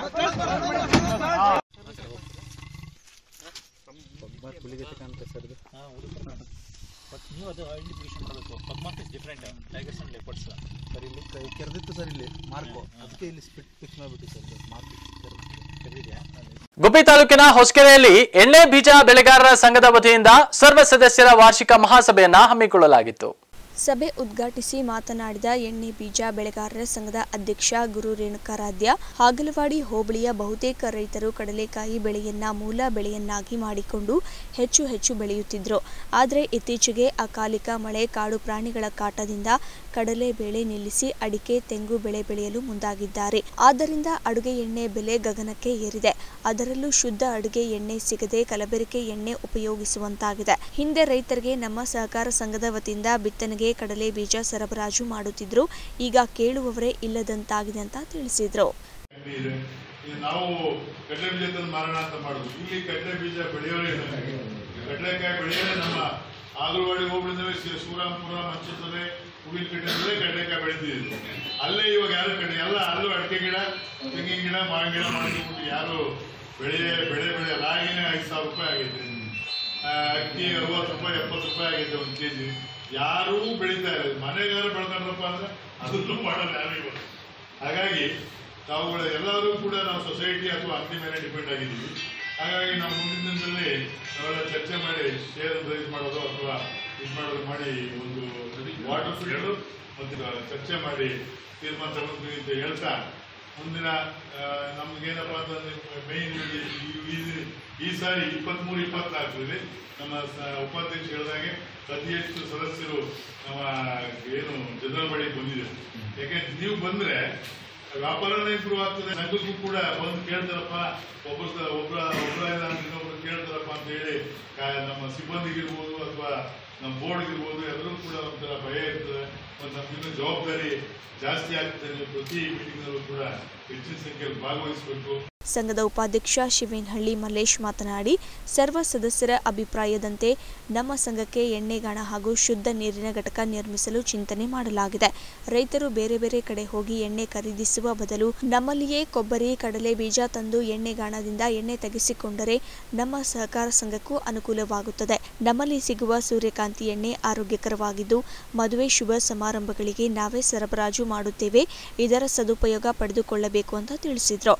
Speaker 15: ನೀವು ಅದು ಐಡೆಂಟಿಫಿಕೇಶನ್ ಮಾಡಬೇಕು pugmark is different tigers and leopards
Speaker 10: sir ಇಲ್ಲಿ ಕೈ- ಕೆರೆದಿತ್ತು ಸರ್ ಇಲ್ಲಿ ಮಾರ್ಕು ಅದಕ್ಕೆ ಇಲ್ಲಿ ಸ್ಪಿಟ್ ಫಿಕ್ಸ್ ಮಾಡಿಬಿಟ್ಟು ಸರ್ ಮಾರ್ಕ್ ಕೆರೆದಿದೆಯಾ
Speaker 1: ಗುಬ್ಬಿ ತಾಲೂಕಿನ ಹೊಸಕೆರೆಯಲ್ಲಿ ಎಣ್ಣೆ ಬೀಜ ಬೆಳೆಗಾರರ ಸಂಘದ ವತಿಯಿಂದ ಸರ್ವ ಸದಸ್ಯರ ವಾರ್ಷಿಕ ಮಹಾಸಭೆಯನ್ನ ಹಮ್ಮಿಕೊಳ್ಳಲಾಗಿತ್ತು
Speaker 4: ಸಭೆ ಉದ್ಘಾಟಿಸಿ ಮಾತನಾಡಿದ ಎಣ್ಣೆ ಬೀಜ ಬೆಳೆಗಾರರ ಸಂಘದ ಅಧ್ಯಕ್ಷ ಗುರು ರೇಣುಕಾರಾಧ್ಯ ಹಾಗಲವಾಡಿ ಹೋಬಳಿಯ ಬಹುತೇಕ ರೈತರು ಕಡಲೆಕಾಯಿ ಬೆಳೆಯನ್ನ ಮೂಲ ಬೆಳೆಯನ್ನಾಗಿ ಮಾಡಿಕೊಂಡು ಹೆಚ್ಚು ಹೆಚ್ಚು ಬೆಳೆಯುತ್ತಿದ್ರು ಆದರೆ ಇತ್ತೀಚೆಗೆ ಅಕಾಲಿಕ ಮಳೆ ಕಾಡು ಪ್ರಾಣಿಗಳ ಕಾಟದಿಂದ ಕಡಲೆ ಬೆಳೆ ನಿಲ್ಲಿಸಿ ಅಡಿಕೆ ತೆಂಗು ಬೆಳೆ ಬೆಳೆಯಲು ಮುಂದಾಗಿದ್ದಾರೆ ಆದ್ದರಿಂದ ಅಡುಗೆ ಎಣ್ಣೆ ಬೆಲೆ ಗಗನಕ್ಕೆ ಏರಿದೆ ಅದರಲ್ಲೂ ಶುದ್ಧ ಅಡುಗೆ ಎಣ್ಣೆ ಸಿಗದೆ ಕಲಬೆರಕೆ ಎಣ್ಣೆ ಉಪಯೋಗಿಸುವಂತಾಗಿದೆ ಹಿಂದೆ ರೈತರಿಗೆ ನಮ್ಮ ಸಹಕಾರ ಸಂಘದ ವತಿಯಿಂದ ಬಿತ್ತನೆಗೆ ಕಡಲೆ ಬೀಜ ಸರಬರಾಜು ಮಾಡುತ್ತಿದ್ರು ಈಗ ಕೇಳುವವರೇ ಇಲ್ಲದಂತಾಗಿದೆ ಅಂತ ತಿಳಿಸಿದ್ರು
Speaker 16: ಇದೆ ಈಗ ನಾವು ಕಡಲೆ ಬೀಜ ತಂದು ಮಾರೋಣ ಅಂತ ಮಾಡುದು ಇಲ್ಲಿ ಕಡಲೆ ಬೀಜ ಬೆಳೆಯೋರೇ ಇಲ್ಲ ಕಡಲೆಕಾಯಿ ಬೆಳೆಯೋದೇ ನಮ್ಮ ಆಗಲವಾಡಿ ಹೋಬಳಿಂದಲೇ ಶ್ರೀ- ಶಿವರಾಂಪುರ ಮಂಚಸಭೆ ಹೂವಿನ ಕಟ್ಟೆಯಿಂದಲೇ ಕಡಲೆಕಾಯಿ ಬೆಳೆದಿದ್ದು ಅಲ್ಲೇ ಇವಾಗ ಯಾರು ಕಡೆ ಎಲ್ಲ ಅಲ್ಲೂ ಅಡಿಕೆ ಗಿಡ ತೆಂಗಿನ ಗಿಡ ಮಾವಿನ ಗಿಡ ಮಾಡಿಬಿಟ್ಟು ಯಾರು ಬೆಳೆ ಬೆಳೆ ಬೆಳೆಯಲ್ಲ ಆಗಿನೇ ಐದು ಸಾವಿರ ರೂಪಾಯಿ ಆಗೈತೆ ಆ, ಅಕ್ಕಿ ಅರವತ್ತು ರೂಪಾಯಿ ಎಪ್ಪತ್ತು ರೂಪಾಯಿ ಆಗೈತೆ ಒಂದು ಕೆಜಿ ಯಾರೂ ಬೆಳೀತಾ ಇಲ್ಲ ಮನೆಗಾರ ಬೆಳ್ಕೊಂಡ್ರಪ್ಪ ಅಂದ್ರೆ ಅದನ್ನು ಮಾಡೋದು ಯಾರಿಗೂ ಹಾಗಾಗಿ ತಾವುಗಳು ಎಲ್ಲರೂ ಕೂಡ ನಾವು ಸೊಸೈಟಿ ಅಥವಾ ಅಂಗಡಿ ಮೇಲೆ ಡಿಪೆಂಡ್ ಆಗಿದ್ದೀವಿ ಹಾಗಾಗಿ ನಾವು ಮುಂದಿನ ದಿನದಲ್ಲಿ ನಾವೆಲ್ಲ ಚರ್ಚೆ ಮಾಡಿ ಶೇರ್ ರೈಸ್ ಮಾಡೋದು ಅಥವಾ ಇದು ಮಾಡೋದು ಮಾಡಿ ಒಂದು ವಾಟರ್ ಫಿಲ್ಟರ್ ಮತ್ತು ಚರ್ಚೆ ಮಾಡಿ ತೀರ್ಮಾನ ತಗೊಂಡ್ವಿ ಅಂತ ಹೇಳ್ತಾ ಮುಂದಿನ ಆ, ನಮ್ಗೇನಪ್ಪ ಅಂತಂದ್ರೆ ಮೇನ್ ಈ ಸಾರಿ ಇಪ್ಪತ್ಮೂರು ಇಪ್ಪತ್ನಾಲ್ಕರಲ್ಲಿ ನಮ್ಮ ಸ- ಉಪಾಧ್ಯಕ್ಷ ಹೇಳಿದಾಗೆ ಅತಿ ಹೆಚ್ಚು ಸದಸ್ಯರು ನಮ್ಮ ಏನು ಜನರಲ್ ಬಾಡಿ ಬಂದಿದೆ ಯಾಕೆ ನೀವು ಬಂದ್ರೆ ವ್ಯಾಪಾರನೇ ಇಂಪ್ರೂವ್ ಆಗ್ತದೆ ಸಂಘಕ್ಕೂ ಕೂಡ ಬಂದು ಕೇಳ್ತಾರಪ್ಪ ಒಬ್ಬ ಸ- ಒಬ್ರ ಒಬ್ರ ಇಲ್ಲ ಅಂದ್ರೆ ಇನ್ನೊಬ್ರು ಕೇಳ್ತಾರಪ್ಪ ಅಂತ ಹೇಳಿ ಕಾ- ನಮ್ಮ ಸಿಬ್ಬಂದಿಗಿರ್ಬೋದು ಅಥವಾ ನಮ್ಮ ಬೋರ್ಡ್ಗಿರ್ಬೋದು ಎಲ್ಲರೂ ಕೂಡ ಒಂಥರ ಭಯ ಇರ್ತದೆ ಮತ್ತು ನಮ್ಗಿನ್ನೂ ಜವಾಬ್ದಾರಿ ಜಾಸ್ತಿ ಆಗ್ತದೆ ನೀವು ಪ್ರತಿ ಮೀಟಿಂಗ್ನಲ್ಲೂ ಕೂಡ ಹೆಚ್ಚಿನ ಸಂಖ್ಯೆಯಲ್ಲಿ ಭಾಗವಹಿಸಬೇಕು
Speaker 4: ಸಂಘದ ಉಪಾಧ್ಯಕ್ಷ ಶಿವೇನಹಳ್ಳಿ ಮಲ್ಲೇಶ್ ಮಾತನಾಡಿ ಸರ್ವ ಸದಸ್ಯರ ಅಭಿಪ್ರಾಯದಂತೆ ನಮ್ಮ ಸಂಘಕ್ಕೆ ಎಣ್ಣೆಗಾಣ ಹಾಗೂ ಶುದ್ಧ ನೀರಿನ ಘಟಕ ನಿರ್ಮಿಸಲು ಚಿಂತನೆ ಮಾಡಲಾಗಿದೆ ರೈತರು ಬೇರೆ ಬೇರೆ ಕಡೆ ಹೋಗಿ ಎಣ್ಣೆ ಖರೀದಿಸುವ ಬದಲು ನಮ್ಮಲ್ಲಿಯೇ ಕೊಬ್ಬರಿ ಕಡಲೆ ಬೀಜ ತಂದು ಎಣ್ಣೆಗಾಣದಿಂದ ಎಣ್ಣೆ ತೆಗೆಸಿಕೊಂಡರೆ ನಮ್ಮ ಸಹಕಾರ ಸಂಘಕ್ಕೂ ಅನುಕೂಲವಾಗುತ್ತದೆ ನಮ್ಮಲ್ಲಿ ಸಿಗುವ ಸೂರ್ಯಕಾಂತಿ ಎಣ್ಣೆ ಆರೋಗ್ಯಕರವಾಗಿದ್ದು ಮದುವೆ ಶುಭ ಸಮಾರಂಭಗಳಿಗೆ ನಾವೇ ಸರಬರಾಜು ಮಾಡುತ್ತೇವೆ ಇದರ ಸದುಪಯೋಗ ಪಡೆದುಕೊಳ್ಳಬೇಕು ಅಂತ ತಿಳಿಸಿದರು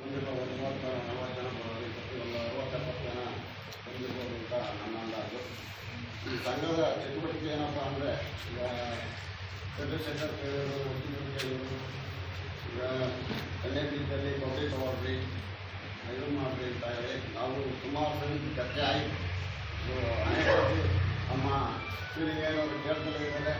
Speaker 17: ಈ ಸಂಘದ ಚಟುವಟಿಕೆ ಏನಪ್ಪ ಅಂದರೆ ಈಗ ಚಂದ್ರಶೇಖರ್ ಕೇಳಿದ್ರು ವಕೀಲರು ಕೇಳಿದ್ರು ಈಗ ಎಣ್ಣೆ ಬೀಜದಲ್ಲಿ ಕೊಬ್ಬರಿ ತಗೊಳ್ರಿ ಇದು ಮಾಡ್ರಿ ಅಂತ ಹೇಳಿ ನಾವು ಸುಮಾರು ಸರಿ ಚರ್ಚೆ ಆಯಿತು ಇದು ಅನೇಕ ಸರ್ತಿ ನಮ್ಮ ಫೀಲಿಂಗ್ ಏನಾದ್ರು ಕೇಳ್ತಲೇ ಇದ್ದಾರೆ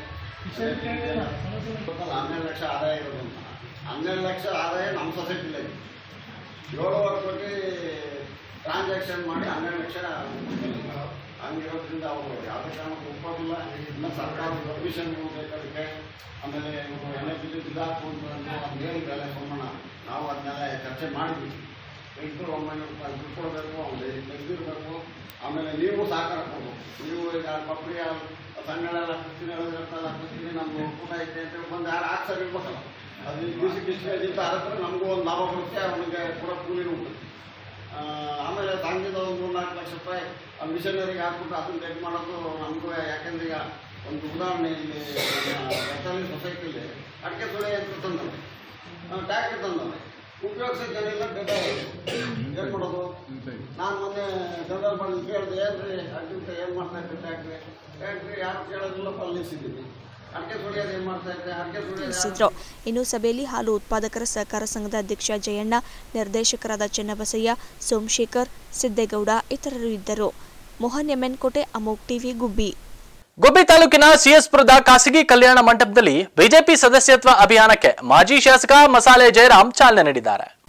Speaker 17: ಟೋಟಲ್ ಹನ್ನೆರಡು ಲಕ್ಷ ಆದಾಯ ಇರೋದು ಅಂತ ಹನ್ನೆರಡು ಲಕ್ಷ ಆದಾಯ ನಮ್ಮ ಸೊಸೈಟಿಲೇ ಇದೆ ಏಳುವರೆ ಕೋಟಿ ಟ್ರಾನ್ಸಾಕ್ಷನ್ ಮಾಡಿ ಹನ್ನೆರಡು ಲಕ್ಷ ಹಂಗಿರೋದ್ರಿಂದ ಅವರು ಯಾವುದೇ ಕಾರಣಕ್ಕೂ ಒಪ್ಪೋದಿಲ್ಲ ಇನ್ನು ಸರ್ಕಾರದ ಪರ್ಮಿಷನ್ ಬೇಕು ಅದಕ್ಕೆ ಆಮೇಲೆ ಇವರು ಎಣ್ಣೆ ಬಿದ್ದು ಬಿದ್ದಾಕು ಅಂತ ಅದು ಹೇಳಿದ್ರಲ್ಲ ಸೋಮಣ್ಣ ನಾವು ಅದನ್ನೆಲ್ಲ ಚರ್ಚೆ ಮಾಡಿದ್ವಿ ಎಂಟು ಒಂಬೈನೂರು ರೂಪಾಯಿ ದುಡ್ಡು ಕೊಡಬೇಕು ಅವ್ನು ತೆಗೆದಿರಬೇಕು ಆಮೇಲೆ ನೀವು ಸಹಕಾರ ಕೊಡ್ಬೇಕು ನೀವು ಈಗ ಪಪ್ಪಳಿ ಸಂಘಗಳೆಲ್ಲ ಕೂತೀನಿ ಎಲ್ಲ ಕೂತೀನಿ ನಮ್ಗೆ ಒಕ್ಕೂಟ ಐತೆ ಅಂತ ಬಂದು ಯಾರು ಆಕ್ಸರ್ ಇರ್ಬೇಕಲ್ಲ ಅದು ದಿವಸಕ್ಕೆ ಇಷ್ಟು ಅಂತ ಹತ್ರ ನಮಗೂ ಒಂದು ಲಾಭ ಬರುತ್ತೆ ಅವನಿಗೆ ಕೂಡ ಕೂಲಿನೂ ಉಂಟು ಆ, ಆಮೇಲೆ ಸಂಘದ ಒಂದು ಮೂರು ನಾಲ್ಕು ಲಕ್ಷ ರೂಪಾಯಿ ಆ ಮಿಷನರಿಗೆ ಹಾಕ್ಬಿಟ್ಟು ಅದನ್ನ ಚೆಕ್ ಮಾಡೋದು ನಮಗೂ ಯಾಕಂದ್ರೆ ಈಗ ಒಂದು ಉದಾಹರಣೆ ಇಲ್ಲಿ ಬೆತ್ತಲಿ ಸೊಸೈಟಿಲಿ ಅಡಿಕೆ ಸುಳೆ ಅಂತ ತಂದವೆ ಟ್ಯಾಕ್ಟ್ರಿ ತಂದವೆ ಉಪಯೋಗಿಸೋ ಜನ ಇಲ್ಲ ಡೆಡ್ ಏನು ಮಾಡೋದು ನಾನು ಮೊನ್ನೆ ಜನರಲ್ ಮಾಡಿ ಕೇಳಿದೆ ಏನ್ರಿ ಅಡ್ಡಿಂತ ಏನು ಮಾಡ್ತಾ ಇದ್ರಿ ಟ್ಯಾಕ್ಟ್ರಿ ಟ್ಯಾಕ್ಟ್ರಿ ಯಾರು ಕೇಳೋದಿಲ್ಲಪ್ಪ ಅಲ್ಲಿ ನಿಲ್ಸಿದ್ದೀವಿ ಅಡಿಕೆ ಸುಳಿಯೋದು ಏನು ಮಾಡ್ತಾ ಇದ್ರೆ ಅಡಿಕೆ ಸುಳಿಯೋದು ಯಾರು-
Speaker 4: ತಿಳಿಸಿದ್ರು ಇನ್ನು ಸಭೆಯಲ್ಲಿ ಹಾಲು ಉತ್ಪಾದಕರ ಸಹಕಾರ ಸಂಘದ ಅಧ್ಯಕ್ಷ ಜಯಣ್ಣ ನಿರ್ದೇಶಕರಾದ ಚೆನ್ನಬಸಯ್ಯ ಸೋಮಶೇಖರ್ ಸಿದ್ದೇಗೌಡ ಇತರರು ಇದ್ದರು ಮೋಹನ್ ಎಮ್ಮೆನ್ಕೋಟೆ ಅಮೋಕ್ ಟಿವಿ ಗುಬ್ಬಿ
Speaker 1: ಗುಬ್ಬಿ ತಾಲೂಕಿನ ಸಿಎಸ್ಪುರದ ಖಾಸಗಿ ಕಲ್ಯಾಣ ಮಂಟಪದಲ್ಲಿ ಬಿಜೆಪಿ ಸದಸ್ಯತ್ವ ಅಭಿಯಾನಕ್ಕೆ ಮಾಜಿ ಶಾಸಕ ಮಸಾಲೆ ಜಯರಾಮ್ ಚಾಲನೆ ನೀಡಿದ್ದಾರೆ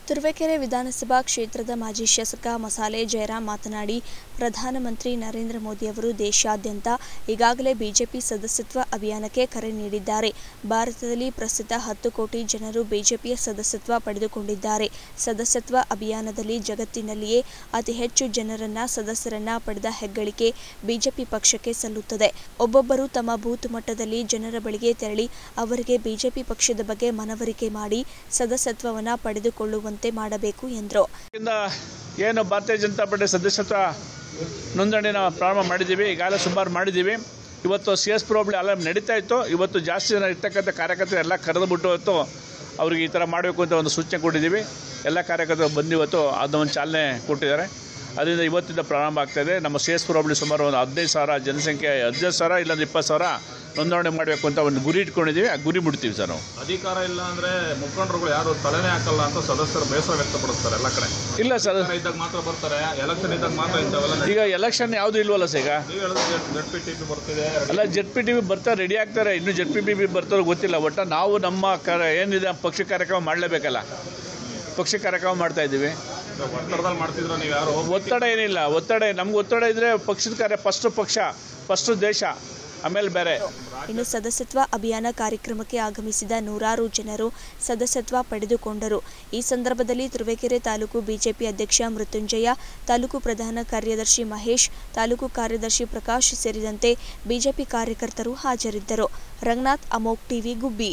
Speaker 4: ತುರುವೇಕೆರೆ ವಿಧಾನಸಭಾ ಕ್ಷೇತ್ರದ ಮಾಜಿ ಶಾಸಕ ಮಸಾಲೆ ಜಯರಾಮ್ ಮಾತನಾಡಿ ಪ್ರಧಾನಮಂತ್ರಿ ನರೇಂದ್ರ ಮೋದಿಯವರು ದೇಶಾದ್ಯಂತ ಈಗಾಗಲೇ ಬಿಜೆಪಿ ಸದಸ್ಯತ್ವ ಅಭಿಯಾನಕ್ಕೆ ಕರೆ ನೀಡಿದ್ದಾರೆ ಭಾರತದಲ್ಲಿ ಪ್ರಸ್ತುತ ಹತ್ತು ಕೋಟಿ ಜನರು ಬಿಜೆಪಿಯ ಸದಸ್ಯತ್ವ ಪಡೆದುಕೊಂಡಿದ್ದಾರೆ ಸದಸ್ಯತ್ವ ಅಭಿಯಾನದಲ್ಲಿ ಜಗತ್ತಿನಲ್ಲಿಯೇ ಅತಿ ಹೆಚ್ಚು ಜನರನ್ನ ಸದಸ್ಯರನ್ನ ಪಡೆದ ಹೆಗ್ಗಳಿಕೆ ಬಿಜೆಪಿ ಪಕ್ಷಕ್ಕೆ ಸಲ್ಲುತ್ತದೆ ಒಬ್ಬೊಬ್ಬರು ತಮ್ಮ ಬೂತ್ ಮಟ್ಟದಲ್ಲಿ ಜನರ ಬಳಿಗೆ ತೆರಳಿ ಅವರಿಗೆ ಬಿಜೆಪಿ ಪಕ್ಷದ ಬಗ್ಗೆ ಮನವರಿಕೆ ಮಾಡಿ ಸದಸ್ಯತ್ವವನ್ನು ಪಡೆದುಕೊಳ್ಳುವಂತೆ ಮಾಡಬೇಕು ಎಂದರು
Speaker 14: ಇಂದ ಏನು ಭಾರತೀಯ ಜನತಾ ಪಾರ್ಟಿ ಸದಸ್ಯತ್ವ ನೋಂದಣಿನ ಪ್ರಾರಂಭ ಮಾಡಿದ್ದೀವಿ ಈಗಾಗಲೇ ಸುಮಾರು ಮಾಡಿದ್ದೀವಿ ಇವತ್ತು ಸಿ ಎಸ್ ಪ್ರೋಬ್ಲಿ ಅಲ್ಲ ನಡೀತಾ ಇತ್ತು ಇವತ್ತು ಜಾಸ್ತಿ ಜನ ಇರ್ತಕ್ಕಂಥ ಕಾರ್ಯಕರ್ತರು ಎಲ್ಲ ಕರೆದುಬಿಟ್ಟು ಇವತ್ತು ಅವ್ರಿಗೆ ಈ ಥರ ಮಾಡಬೇಕು ಅಂತ ಒಂದು ಸೂಚನೆ ಕೊಟ್ಟಿದ್ದೀವಿ ಎಲ್ಲ ಕಾರ್ಯಕರ್ತರು ಬಂದು ಇವತ್ತು ಅದನ್ನ ಒಂದು ಚಾಲನೆ ಕೊಟ್ಟಿದ್ದಾರೆ ಅದರಿಂದ ಇವತ್ತಿಂದ ಪ್ರಾರಂಭ ಆಗ್ತಾಯಿದೆ ನಮ್ಮ ಸಿ ಎಸ್ ಪ್ರೋಬ್ಲಿ ಸುಮಾರು ಒಂದು ಹದಿನೈದು ಸಾವಿರ ಜನಸಂಖ್ಯೆ ಹದಿನೈದು ಸಾವಿರ ಇಲ್ಲಾಂದ್ರೆ ಇಪ್ಪತ್ತು ಸಾವಿರ ನೋಂದಣಿ ಮಾಡಬೇಕು ಅಂತ ಒಂದು ಗುರಿ ಇಟ್ಕೊಂಡಿದ್ದೀವಿ ಆ ಗುರಿ ಮುಡ್ತೀವಿ ಸರ್ ನಾವು
Speaker 18: ಅಧಿಕಾರ ಇಲ್ಲ ಅಂದ್ರೆ ಮುಖಂಡರುಗಳು ಯಾರು ತಲೆನೇ ಹಾಕಲ್ಲ ಅಂತ ಸದಸ್ಯರು ಬೇಸರ ವ್ಯಕ್ತಪಡಿಸ್ತಾರೆ ಎಲ್ಲ ಕಡೆ
Speaker 14: ಇಲ್ಲ ಸರ್
Speaker 18: ಅಧಿಕಾರ ಇದ್ದಾಗ ಮಾತ್ರ ಬರ್ತಾರೆ ಎಲೆಕ್ಷನ್ ಇದ್ದಾಗ ಮಾತ್ರ ಇಂಥವೆಲ್ಲ
Speaker 14: ಈಗ ಎಲೆಕ್ಷನ್ ಯಾವುದು ಇಲ್ವಲ್ಲ ಸರ್ ಈಗ
Speaker 18: ನೀವು ಹೇಳಿದ್ರೆ ಜೆಡ್ ಪಿ ಟಿ ಪಿ ಬರ್ತಿದೆ
Speaker 14: ಅಲ್ಲ ಜೆಡ್ ಪಿ ಟಿ ವಿ ಬರ್ತಾರೆ ರೆಡಿ ಆಗ್ತಾರೆ ಇನ್ನು ಜೆಡ್ ಪಿ ಬಿ ಬಿ ಬರ್ತಾರೋ ಗೊತ್ತಿಲ್ಲ ಒಟ್ಟು ನಾವು ನಮ್ಮ ಕ ಏನಿದೆ ಪಕ್ಷ ಕಾರ್ಯಕ್ರಮ ಮಾಡಲೇಬೇಕಲ್ಲ ಪಕ್ಷ ಕಾರ್ಯಕ್ರಮ ಮಾಡ್ತಾ ಇದ್ದೀವಿ
Speaker 18: ಒತ್ತಡದಲ್ಲಿ ಮಾಡ್ತಿದ್ರ ನೀವು ಯಾರು
Speaker 14: ಒತ್ತಡ ಏನಿಲ್ಲ ಒತ್ತಡ ನಮ್ಗೆ ಒತ್ತಡ ಇದ್ರೆ ಪಕ್ಷದ ಕಾರ್ಯ ಫಸ್ಟ್ ಪಕ್ಷ ಫಸ್ಟ್ ದೇಶ ಆಮೇಲೆ ಬೇರೆ
Speaker 4: ಇನ್ನು ಸದಸ್ಯತ್ವ ಅಭಿಯಾನ ಕಾರ್ಯಕ್ರಮಕ್ಕೆ ಆಗಮಿಸಿದ ನೂರಾರು ಜನರು ಸದಸ್ಯತ್ವ ಪಡೆದುಕೊಂಡರು ಈ ಸಂದರ್ಭದಲ್ಲಿ ತುರುವೇಕೆರೆ ತಾಲೂಕು ಬಿಜೆಪಿ ಅಧ್ಯಕ್ಷ ಮೃತ್ಯುಂಜಯ ತಾಲೂಕು ಪ್ರಧಾನ ಕಾರ್ಯದರ್ಶಿ ಮಹೇಶ್ ತಾಲೂಕು ಕಾರ್ಯದರ್ಶಿ ಪ್ರಕಾಶ್ ಸೇರಿದಂತೆ ಬಿಜೆಪಿ ಕಾರ್ಯಕರ್ತರು ಹಾಜರಿದ್ದರು ರಂಗನಾಥ್ ಅಮೋಕ್ ಟಿವಿ ಗುಬ್ಬಿ